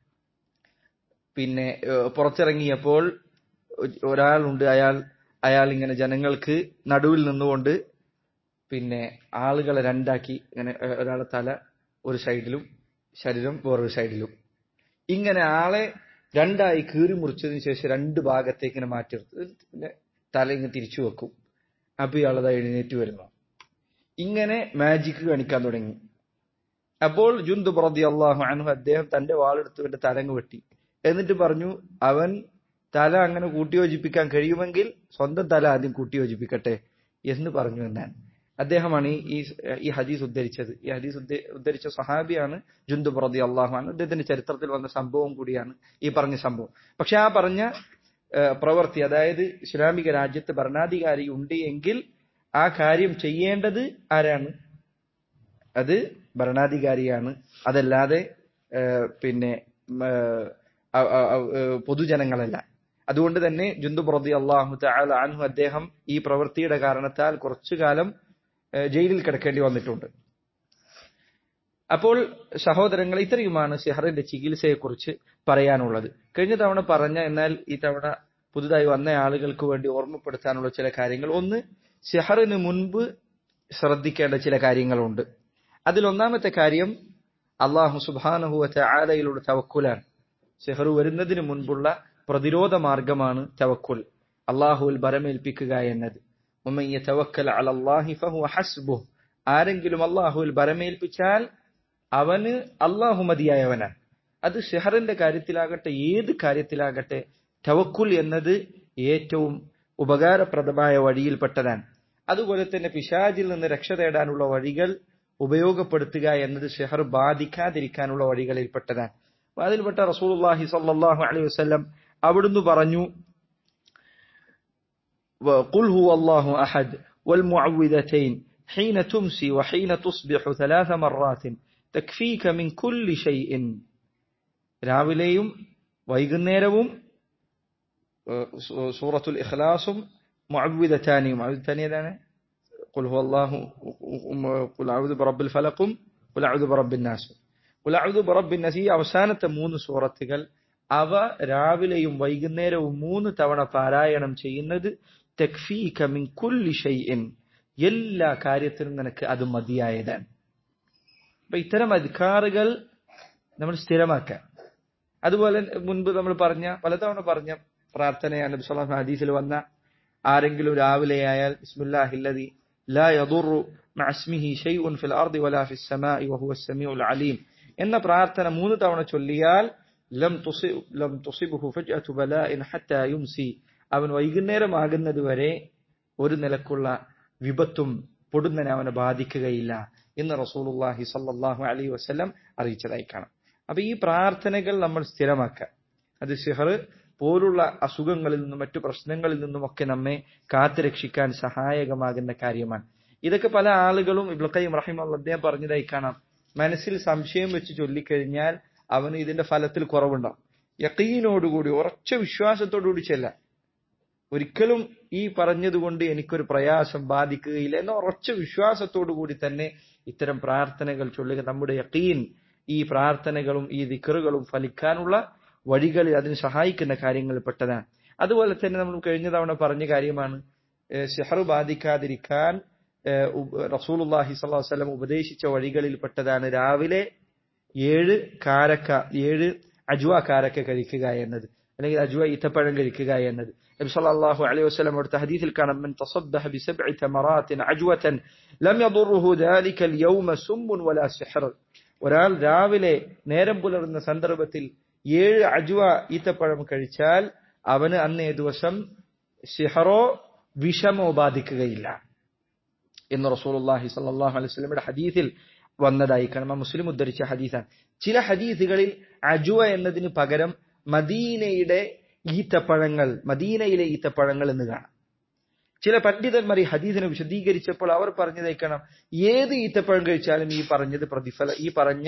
പിന്നെ ഏഹ്, പുറത്തിറങ്ങിയപ്പോൾ ഒ- ഒരാളുണ്ട് അയാൾ അയാൾ ഇങ്ങനെ ജനങ്ങൾക്ക് നടുവിൽ നിന്നുകൊണ്ട് പിന്നെ ആളുകളെ രണ്ടാക്കി ഇങ്ങനെ ഏഹ്, ഒരാളെ തല ഒരു സൈഡിലും ശരീരം വേറൊരു സൈഡിലും ഇങ്ങനെ ആളെ രണ്ടായി കീറി മുറിച്ചതിന് ശേഷം രണ്ട് ഭാഗത്തേക്ക് ഇങ്ങനെ മാറ്റി നിർത്തും. എന്നിട്ട് പിന്നെ തല ഇങ്ങനെ തിരിച്ചു വെക്കും അപ്പൊ ഇയാളത് എഴുന്നേറ്റ് വരുന്നു ഇങ്ങനെ മാജിക് കാണിക്കാൻ തുടങ്ങി അപ്പോൾ ജുന്ദു പ്രതി അള്ളാഹു അൻഹു അദ്ദേഹം തന്റെ വാളെടുത്ത് ഇവന്റെ തലങ്ങ് വെട്ടി എന്നിട്ട് പറഞ്ഞു അവൻ തല അങ്ങനെ കൂട്ടിയോജിപ്പിക്കാൻ കഴിയുമെങ്കിൽ സ്വന്തം തല ആദ്യം കൂട്ടിയോജിപ്പിക്കട്ടെ എന്ന് പറഞ്ഞു എന്നാണ് അദ്ദേഹമാണ് ഈ ഈ- ഈ ഹദീസ് ഉദ്ധരിച്ചത് ഈ ഹദീസ് ഉദ്ധ- ഉദ്ധരിച്ച സഹാബിയാണ് ജുന്ദു പ്രതി അള്ളാഹു അൻഹു അദ്ദേഹത്തിന്റെ ചരിത്രത്തിൽ വന്ന സംഭവം കൂടിയാണ് ഈ പറഞ്ഞ സംഭവം പക്ഷെ ആ പറഞ്ഞ ഏഹ്, പ്രവൃത്തി അതായത് ഇസ്ലാമിക രാജ്യത്ത് ഭരണാധികാരി ഉണ്ട് എങ്കിൽ ആ കാര്യം ചെയ്യേണ്ടത് ആരാണ് അത് ഭരണാധികാരിയാണ് അതല്ലാതെ ഏഹ്, പിന്നെ ഉം, ഏഹ്, അ- അ- അ- ഏഹ്, പൊതുജനങ്ങളല്ല അതുകൊണ്ട് തന്നെ ജുന്ദു പ്രതി അള്ളാഹു തആല അൻഹു അദ്ദേഹം ഈ പ്രവൃത്തിയുടെ കാരണത്താൽ കുറച്ചു കാലം ഏഹ്, ജയിലിൽ കിടക്കേണ്ടി വന്നിട്ടുണ്ട് അപ്പോൾ സഹോദരങ്ങൾ ഇത്രയുമാണ് സിഹറിന്റെ ചികിത്സയെക്കുറിച്ച് പറയാനുള്ളത് കഴിഞ്ഞ തവണ പറഞ്ഞ എന്നാൽ ഈ തവണ പുതുതായി വന്ന ആളുകൾക്ക് വേണ്ടി ഓർമ്മപ്പെടുത്താനുള്ള ചില കാര്യങ്ങൾ ഒന്ന് സിഹറിന് മുൻപ് ശ്രദ്ധിക്കേണ്ട ചില കാര്യങ്ങളുണ്ട് അതിൽ ഒന്നാമത്തെ കാര്യം അള്ളാഹു സുബാനഹുവ ആലയിലുള്ള തവക്കുലാണ് സിഹർ വരുന്നതിന് മുൻപുള്ള പ്രതിരോധ മാർഗമാണ് തവക്കുൽ അള്ളാഹുവിൽ ബരമേൽപ്പിക്കുക എന്നത് ഉമ്മൻ യതവക്കൽ അലല്ലാഹി ഫഹുവ ഹസ്ബുഹ് ആരെങ്കിലും അള്ളാഹുവിൽ ബരമേൽപ്പിച്ചാൽ അവന് അള്ളാഹു മതിയായവനാണ് അത് ഷെഹറിന്റെ കാര്യത്തിലാകട്ടെ ഏത് കാര്യത്തിലാകട്ടെ തവക്കുൽ എന്നത് ഏറ്റവും ഉപകാരപ്രദമായ വഴിയിൽപ്പെട്ടതാണ് അതുപോലെ തന്നെ പിശാജിൽ നിന്ന് രക്ഷ തേടാനുള്ള വഴികൾ ഉപയോഗപ്പെടുത്തുക എന്നത് ഷെഹർ ബാധിക്കാതിരിക്കാനുള്ള വഴികളിൽപ്പെട്ടതാണ് അപ്പൊ അതിൽപ്പെട്ട റസൂലുള്ളാഹി സ്വല്ലല്ലാഹു അലൈഹി വസല്ലം അവിടുന്ന് പറഞ്ഞു وقل هو الله أحد والمعوذتين حين تمسي وحين تصبح ثلاث مرات تكفيك من كل شيء രാവിലെയും വൈകുന്നേരവും ഏഹ്, സൂ- സൂറത്തുൽ ഇഖ്ലാസും മുഅവ്വിദതാനിയും മുഅവ്വിദതാനി ഏതാണ് ഖുൽ ഹുവല്ലാഹു ഖുൽ അഊദു ബിറബ്ബിൽ ഫലഖും ഖുൽ അഊദു ബിറബ്ബിൻ നാസ് ഖുൽ അഊദു ബിറബ്ബിൻ നാസ് ഈ അവസാനത്തെ മൂന്ന് സൂറത്തുകൾ അവ രാവിലെയും വൈകുന്നേരവും മൂന്ന് തവണ പാരായണം ചെയ്യുന്നത് തക്ഫീക മിൻ കുല്ലി ഷൈഇൻ എല്ലാ കാര്യത്തിനും നിനക്ക് അത് മതിയായതാണ് അപ്പൊ ഇത്തരം അധികാറുകൾ നമ്മൾ സ്ഥിരമാക്കുക അതുപോലെ മുൻപ് നമ്മൾ പറഞ്ഞ പലതവണ പറഞ്ഞ പ്രാർത്ഥനയാണ് നബി സ്വല്ലല്ലാഹു അലൈഹി ഹദീസിൽ വന്ന ആരെങ്കിലും രാവിലെ ആയാൽ ബിസ്മില്ലാഹില്ലദി ലാ യദുറു മഅ ഇസ്മിഹി ഷൈഉൻ ഫിൽ അർദി വലാ ഫിസ് സമാഇ വഹുവ സമീഉൽ അലീം എന്ന പ്രാർത്ഥന മൂന്ന് തവണ ചൊല്ലിയാൽ ലം തുസി ലം തുസിബുഹു ഫജ്അതു ബലാഇൻ ഹത്താ യുംസി അവൻ വൈകുന്നേരമാകുന്നത് വരെ ഒരു നിലക്കുള്ള വിപത്തും പൊടുന്നനെ അവനെ ബാധിക്കുകയില്ല എന്ന് റസൂലുള്ളാഹി സല്ലല്ലാഹു അലൈഹി വസല്ലം അറിയിച്ചതായി കാണാം അപ്പൊ ഈ പ്രാർത്ഥനകൾ നമ്മൾ സ്ഥിരമാക്കുക അത് സിഹർ പോലുള്ള അസുഖങ്ങളിൽ നിന്നും മറ്റു പ്രശ്നങ്ങളിൽ നിന്നുമൊക്കെ നമ്മെ കാത്തുരക്ഷിക്കാൻ സഹായകമാകുന്ന കാര്യമാണ് ഇതൊക്കെ പല ആളുകളും ഇബ്ലഖയും റഹിമുള്ള അദ്ദേഹം പറഞ്ഞതായി കാണാം മനസ്സിൽ സംശയം വെച്ച് ചൊല്ലിക്കഴിഞ്ഞാൽ അവന് ഇതിന്റെ ഫലത്തിൽ കുറവുണ്ടാവും യക്കീനോടുകൂടി ഉറച്ച വിശ്വാസത്തോടുകൂടി ചെല്ലാം ഒരിക്കലും ഈ പറഞ്ഞതുകൊണ്ട് എനിക്കൊരു പ്രയാസം ബാധിക്കുകയില്ല എന്ന ഉറച്ച വിശ്വാസത്തോടു കൂടി തന്നെ ഇത്തരം പ്രാർത്ഥനകൾ ചൊല്ലുക നമ്മുടെ യക്കീൻ ഈ പ്രാർത്ഥനകളും ഈ ദിക്കറുകളും ഫലിക്കാനുള്ള വഴികളിൽ അതിന് സഹായിക്കുന്ന കാര്യങ്ങളിൽ പെട്ടതാണ് അതുപോലെ തന്നെ നമ്മൾ കഴിഞ്ഞ തവണ പറഞ്ഞ കാര്യമാണ് സിഹർ ബാധിക്കാതിരിക്കാൻ റസൂലുല്ലാഹി സ്വല്ലല്ലാഹു അലൈഹി വസല്ലം ഉപദേശിച്ച വഴികളിൽ പെട്ടതാണ് രാവിലെ ഏഴ് കാരക്ക ഏഴ് അജ്വ കാരക്ക കഴിക്കുക എന്നത് അല്ലെങ്കിൽ അജ്വ ഈത്തപ്പഴം കഴിക്കുക എന്നത് നബി സല്ലല്ലാഹു അലൈഹി വസല്ലം അവിടുത്തെ ഹദീസിൽ കാണാം മൻ തസബ്ബഹ ബിസബ്ഇ തമറാത്തിൻ അജ്വതൻ ലം യദുറുഹു ദാലിക اليوم സുമ്മുൻ വലാ സിഹർ ഒരാൾ രാവിലെ നേരം പുലർന്ന സന്ദർഭത്തിൽ ഏഴ് അജ്വ ഈത്തപ്പഴം കഴിച്ചാൽ അവന് അന്നേ ദിവസം സിഹറോ വിഷമോ ബാധിക്കുകയില്ല എന്ന് റസൂലുള്ളാഹി സ്വല്ലല്ലാഹു അലൈഹി വസല്ലമയുടെ ഹദീസിൽ വന്നതായി കാരണം മുസ്ലിം ഉദ്ധരിച്ച ഹദീസാണ് ചില ഹദീസുകളിൽ അജുവ എന്നതിന് പകരം മദീനയുടെ ഈത്തപ്പഴങ്ങൾ മദീനയിലെ ഈത്തപ്പഴങ്ങൾ എന്ന് കാണാം ചില പണ്ഡിതന്മാർ ഈ ഹദീസിനെ വിശദീകരിച്ചപ്പോൾ അവർ പറഞ്ഞതേക്കണം ഏത് ഈത്തപ്പഴം കഴിച്ചാലും ഈ പറഞ്ഞത് പ്രതിഫല ഈ പറഞ്ഞ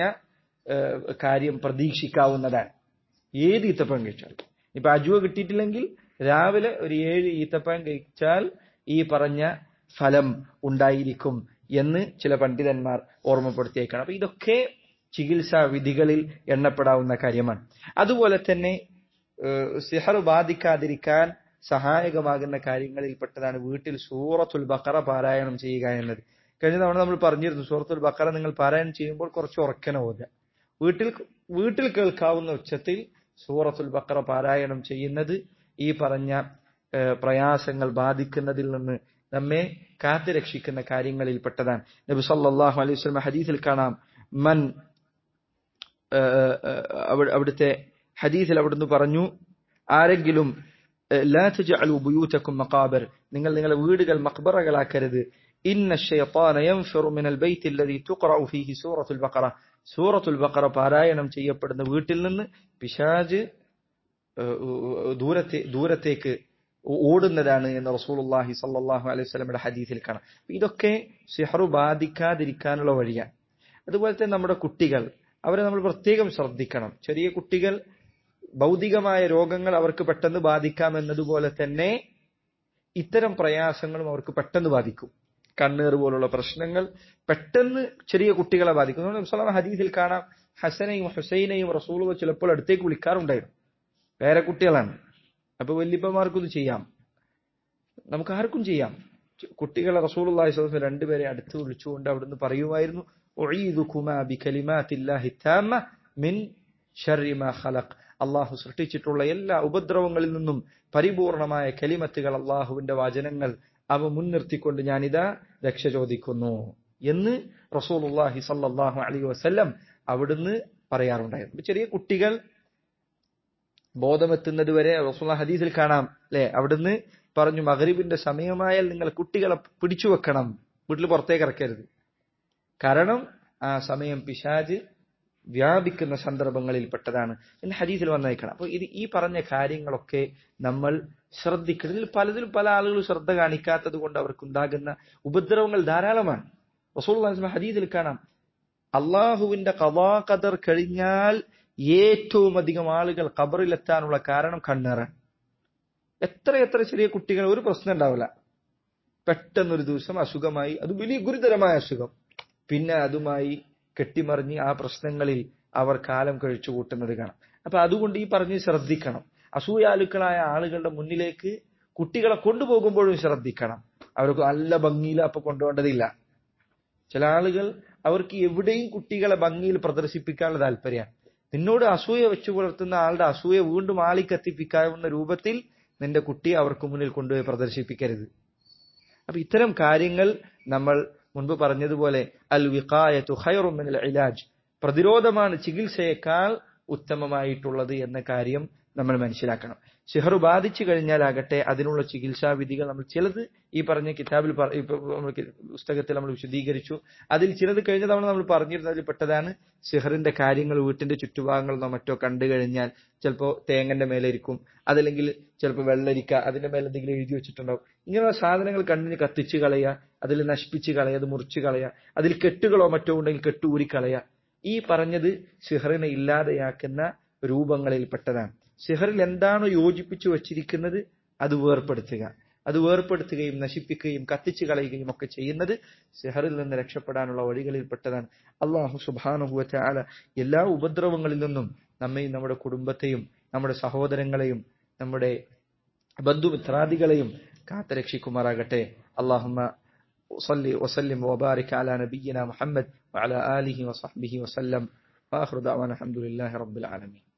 കാര്യം പ്രതീക്ഷിക്കാവുന്നതാണ് ഏത് ഈത്തപ്പഴം കഴിച്ചാലും ഇപ്പൊ അജുവ കിട്ടിയിട്ടില്ലെങ്കിൽ രാവിലെ ഒരു ഏഴ് ഈത്തപ്പഴം കഴിച്ചാൽ ഈ പറഞ്ഞ ഫലം ഉണ്ടായിരിക്കും എന്ന് ചില പണ്ഡിതന്മാർ ഓർമ്മപ്പെടുത്തിയേക്കാണ് അപ്പൊ ഇതൊക്കെ ചികിത്സാ വിധികളിൽ എണ്ണപ്പെടാവുന്ന കാര്യമാണ് അതുപോലെ തന്നെ സിഹർ ബാധിക്കാതിരിക്കാൻ സഹായകമാകുന്ന കാര്യങ്ങളിൽപ്പെട്ടതാണ് വീട്ടിൽ സൂറത്തുൽ ബക്കറ പാരായണം ചെയ്യുക എന്നത് കഴിഞ്ഞ തവണ നമ്മൾ പറഞ്ഞിരുന്നു സൂറത്തുൽ ബക്കറ നിങ്ങൾ പാരായണം ചെയ്യുമ്പോൾ കുറച്ച് ഉറക്കനെ ഓതുക വീട്ടിൽ വീട്ടിൽ കേൾക്കാവുന്ന ഉച്ചത്തിൽ സൂറത്തുൽ ബക്കറ പാരായണം ചെയ്യുന്നത് ഈ പറഞ്ഞ പ്രയാസങ്ങൾ ബാധിക്കുന്നതിൽ നിന്ന് നമ്മെ കാത്തുരക്ഷിക്കുന്ന കാര്യങ്ങളിൽപ്പെട്ടതാണ് നബി സല്ലല്ലാഹു അലൈഹി വസല്ലം ഹദീസിൽ കാണാം മൻ അവിടുത്തെ ഹദീസിൽ അവിടുന്ന് പറഞ്ഞു ആരെങ്കിലും ലാ തജഅലു ബുയൂതക്കും മഖാബർ നിങ്ങൾ നിങ്ങളുടെ വീടുകൾ മഖ്ബറകളാക്കരുത് ഇന്ന الشيطان ينفر من البيت الذي تقرأ فيه سورة البقرة സൂറത്തുൽ ബഖറ പാരായണം ചെയ്യപ്പെടുന്ന വീട്ടിൽ നിന്ന് പിശാജ് ദൂരത്തെ ദൂരത്തേക്ക് ഓടുന്നതാണ് എന്ന് റസൂലുള്ളാഹി സല്ലല്ലാഹു അലൈഹി വസല്ലമയുടെ ഹദീസിൽ കാണാം ഇതൊക്കെ സിഹറു ബാധിക്കാതിരിക്കാനുള്ള വഴിയാണ് അതുപോലെ തന്നെ നമ്മുടെ കുട്ടികൾ അവരെ നമ്മൾ പ്രത്യേകം ശ്രദ്ധിക്കണം ചെറിയ കുട്ടികൾ ഭൗതികമായ രോഗങ്ങൾ അവർക്ക് പെട്ടെന്ന് ബാധിക്കാം എന്നതുപോലെ തന്നെ ഇത്തരം പ്രയാസങ്ങളും അവർക്ക് പെട്ടെന്ന് ബാധിക്കും കണ്ണീർ പോലുള്ള പ്രശ്നങ്ങൾ പെട്ടെന്ന് ചെറിയ കുട്ടികളെ ബാധിക്കും സ്വലാം ഹദീസിൽ കാണാം ഹസനെയും ഹുസൈനെയും റസൂലും ചിലപ്പോൾ അടുത്തേക്ക് വിളിക്കാറുണ്ടായിരുന്നു വേറെ കുട്ടികളാണ് അപ്പൊ വല്യപ്പമാർക്കും ഇത് ചെയ്യാം നമുക്ക് ആർക്കും ചെയ്യാം കുട്ടികളെ റസൂലുള്ളാഹി സ്വലം രണ്ടുപേരെ അടുത്ത് വിളിച്ചുകൊണ്ട് അവിടുന്ന് പറയുമായിരുന്നു മിൻ ഷർരി മാ ഖലഖ് അള്ളാഹു സൃഷ്ടിച്ചിട്ടുള്ള എല്ലാ ഉപദ്രവങ്ങളിൽ നിന്നും പരിപൂർണമായ കലിമത്തുകൾ അള്ളാഹുവിന്റെ വചനങ്ങൾ അവ മുൻനിർത്തിക്കൊണ്ട് ഞാനിതാ രക്ഷ ചോദിക്കുന്നു എന്ന് റസൂലുള്ളാഹി സല്ലല്ലാഹു അലൈഹി വസല്ലം അവിടുന്ന് പറയാറുണ്ടായിരുന്നു ചെറിയ കുട്ടികൾ ബോധമെത്തുന്നത് വരെ റസൂൽ ഹദീസിൽ കാണാം അല്ലെ അവിടുന്ന് പറഞ്ഞു മഗ്രിബിന്റെ സമയമായാൽ നിങ്ങൾ കുട്ടികളെ പിടിച്ചു വെക്കണം വീട്ടിൽ പുറത്തേക്ക് ഇറക്കരുത് കാരണം ആ സമയം പിശാജ് വ്യാപിക്കുന്ന സന്ദർഭങ്ങളിൽപ്പെട്ടതാണ് എന്ന് ഹദീസിൽ വന്നേക്കണം അപ്പോൾ ഇത് ഈ പറഞ്ഞ കാര്യങ്ങളൊക്കെ നമ്മൾ ശ്രദ്ധിക്കണം ഇതിൽ പലതിലും പല ആളുകൾ ശ്രദ്ധ കാണിക്കാത്തത് കൊണ്ട് അവർക്കുണ്ടാകുന്ന ഉപദ്രവങ്ങൾ ധാരാളമാണ് റസൂൽ ഹദീസിൽ കാണാം അള്ളാഹുവിന്റെ കവാ കദർ കഴിഞ്ഞാൽ ഏറ്റവും അധികം ആളുകൾ ഖബറിലെത്താനുള്ള കാരണം കണ്ണേറാൻ എത്ര എത്ര ചെറിയ കുട്ടികൾ ഒരു പ്രശ്നം ഉണ്ടാവില്ല പെട്ടെന്നൊരു ദിവസം അസുഖമായി അത് വലിയ ഗുരുതരമായ അസുഖം പിന്നെ അതുമായി കെട്ടിമറിഞ്ഞ് ആ പ്രശ്നങ്ങളിൽ അവർ കാലം കഴിച്ചു കൂട്ടുന്നത് കാണാം അപ്പൊ അതുകൊണ്ട് ഈ പറഞ്ഞ് ശ്രദ്ധിക്കണം അസൂയാലുക്കളായ ആളുകളുടെ മുന്നിലേക്ക് കുട്ടികളെ കൊണ്ടുപോകുമ്പോഴും ശ്രദ്ധിക്കണം അവർക്ക് നല്ല ഭംഗിയിൽ അപ്പൊ കൊണ്ടുപോകേണ്ടതില്ല ചില ആളുകൾ അവർക്ക് എവിടെയും കുട്ടികളെ ഭംഗിയിൽ പ്രദർശിപ്പിക്കാനുള്ള താല്പര്യമാണ് നിന്നോട് അസൂയ വെച്ചു പുലർത്തുന്ന ആളുടെ അസൂയ വീണ്ടും ആളിക്കത്തിപ്പിക്കാവുന്ന രൂപത്തിൽ നിന്റെ കുട്ടിയെ അവർക്ക് മുന്നിൽ കൊണ്ടുപോയി പ്രദർശിപ്പിക്കരുത് അപ്പൊ ഇത്തരം കാര്യങ്ങൾ നമ്മൾ മുൻപ് പറഞ്ഞതുപോലെ അൽ വിഖായത്തു ഖൈറും മിനൽ ഇലാജ് പ്രതിരോധമാണ് ചികിത്സയേക്കാൾ ഉത്തമമായിട്ടുള്ളത് എന്ന കാര്യം നമ്മൾ മനസ്സിലാക്കണം സിഹർ ബാധിച്ചു കഴിഞ്ഞാലാകട്ടെ അതിനുള്ള ചികിത്സാ വിധികൾ നമ്മൾ ചിലത് ഈ പറഞ്ഞ കിതാബിൽ പുസ്തകത്തിൽ നമ്മൾ വിശദീകരിച്ചു അതിൽ ചിലത് കഴിഞ്ഞ തവണ നമ്മൾ പറഞ്ഞിരുന്നതിൽ പെട്ടതാണ് സിഹറിന്റെ കാര്യങ്ങൾ വീട്ടിന്റെ ചുറ്റുഭാഗങ്ങളിലോ മറ്റോ കണ്ടു കഴിഞ്ഞാൽ ചിലപ്പോൾ തേങ്ങന്റെ മേലെ ഇരിക്കും അതല്ലെങ്കിൽ ചിലപ്പോൾ വെള്ളരിക്ക അതിന്റെ മേലെ എന്തെങ്കിലും എഴുതി വെച്ചിട്ടുണ്ടാവും ഇങ്ങനെയുള്ള സാധനങ്ങൾ കണ്ണിന് കത്തിച്ച് കളയുക അതിൽ നശിപ്പിച്ച് കളയുക അത് മുറിച്ച് കളയുക അതിൽ കെട്ടുകളോ മറ്റോ ഉണ്ടെങ്കിൽ കെട്ട് ഊരിക്കളയുക ഈ പറഞ്ഞത് സിഹറിനെ ഇല്ലാതെയാക്കുന്ന രൂപങ്ങളിൽപ്പെട്ടതാണ് സിഹറിൽ എന്താണോ യോജിപ്പിച്ചു വച്ചിരിക്കുന്നത് അത് വേർപ്പെടുത്തുക അത് വേർപ്പെടുത്തുകയും നശിപ്പിക്കുകയും കത്തിച്ചു കളയുകയും ഒക്കെ ചെയ്യുന്നത് സിഹറിൽ നിന്ന് രക്ഷപ്പെടാനുള്ള വഴികളിൽപ്പെട്ടതാണ് അള്ളാഹു സുബാനുഭവത്തെ ആല എല്ലാ ഉപദ്രവങ്ങളിൽ നിന്നും നമ്മയും നമ്മുടെ കുടുംബത്തെയും നമ്മുടെ സഹോദരങ്ങളെയും നമ്മുടെ ബന്ധുമിത്രാദികളെയും കാത്തുരക്ഷിക്കുമാറാകട്ടെ അള്ളാഹുമ്മ صلي وسلم وبارك على نبينا محمد وعلى آله وصحبه وسلم وآخر دعوانا الحمد لله رب العالمين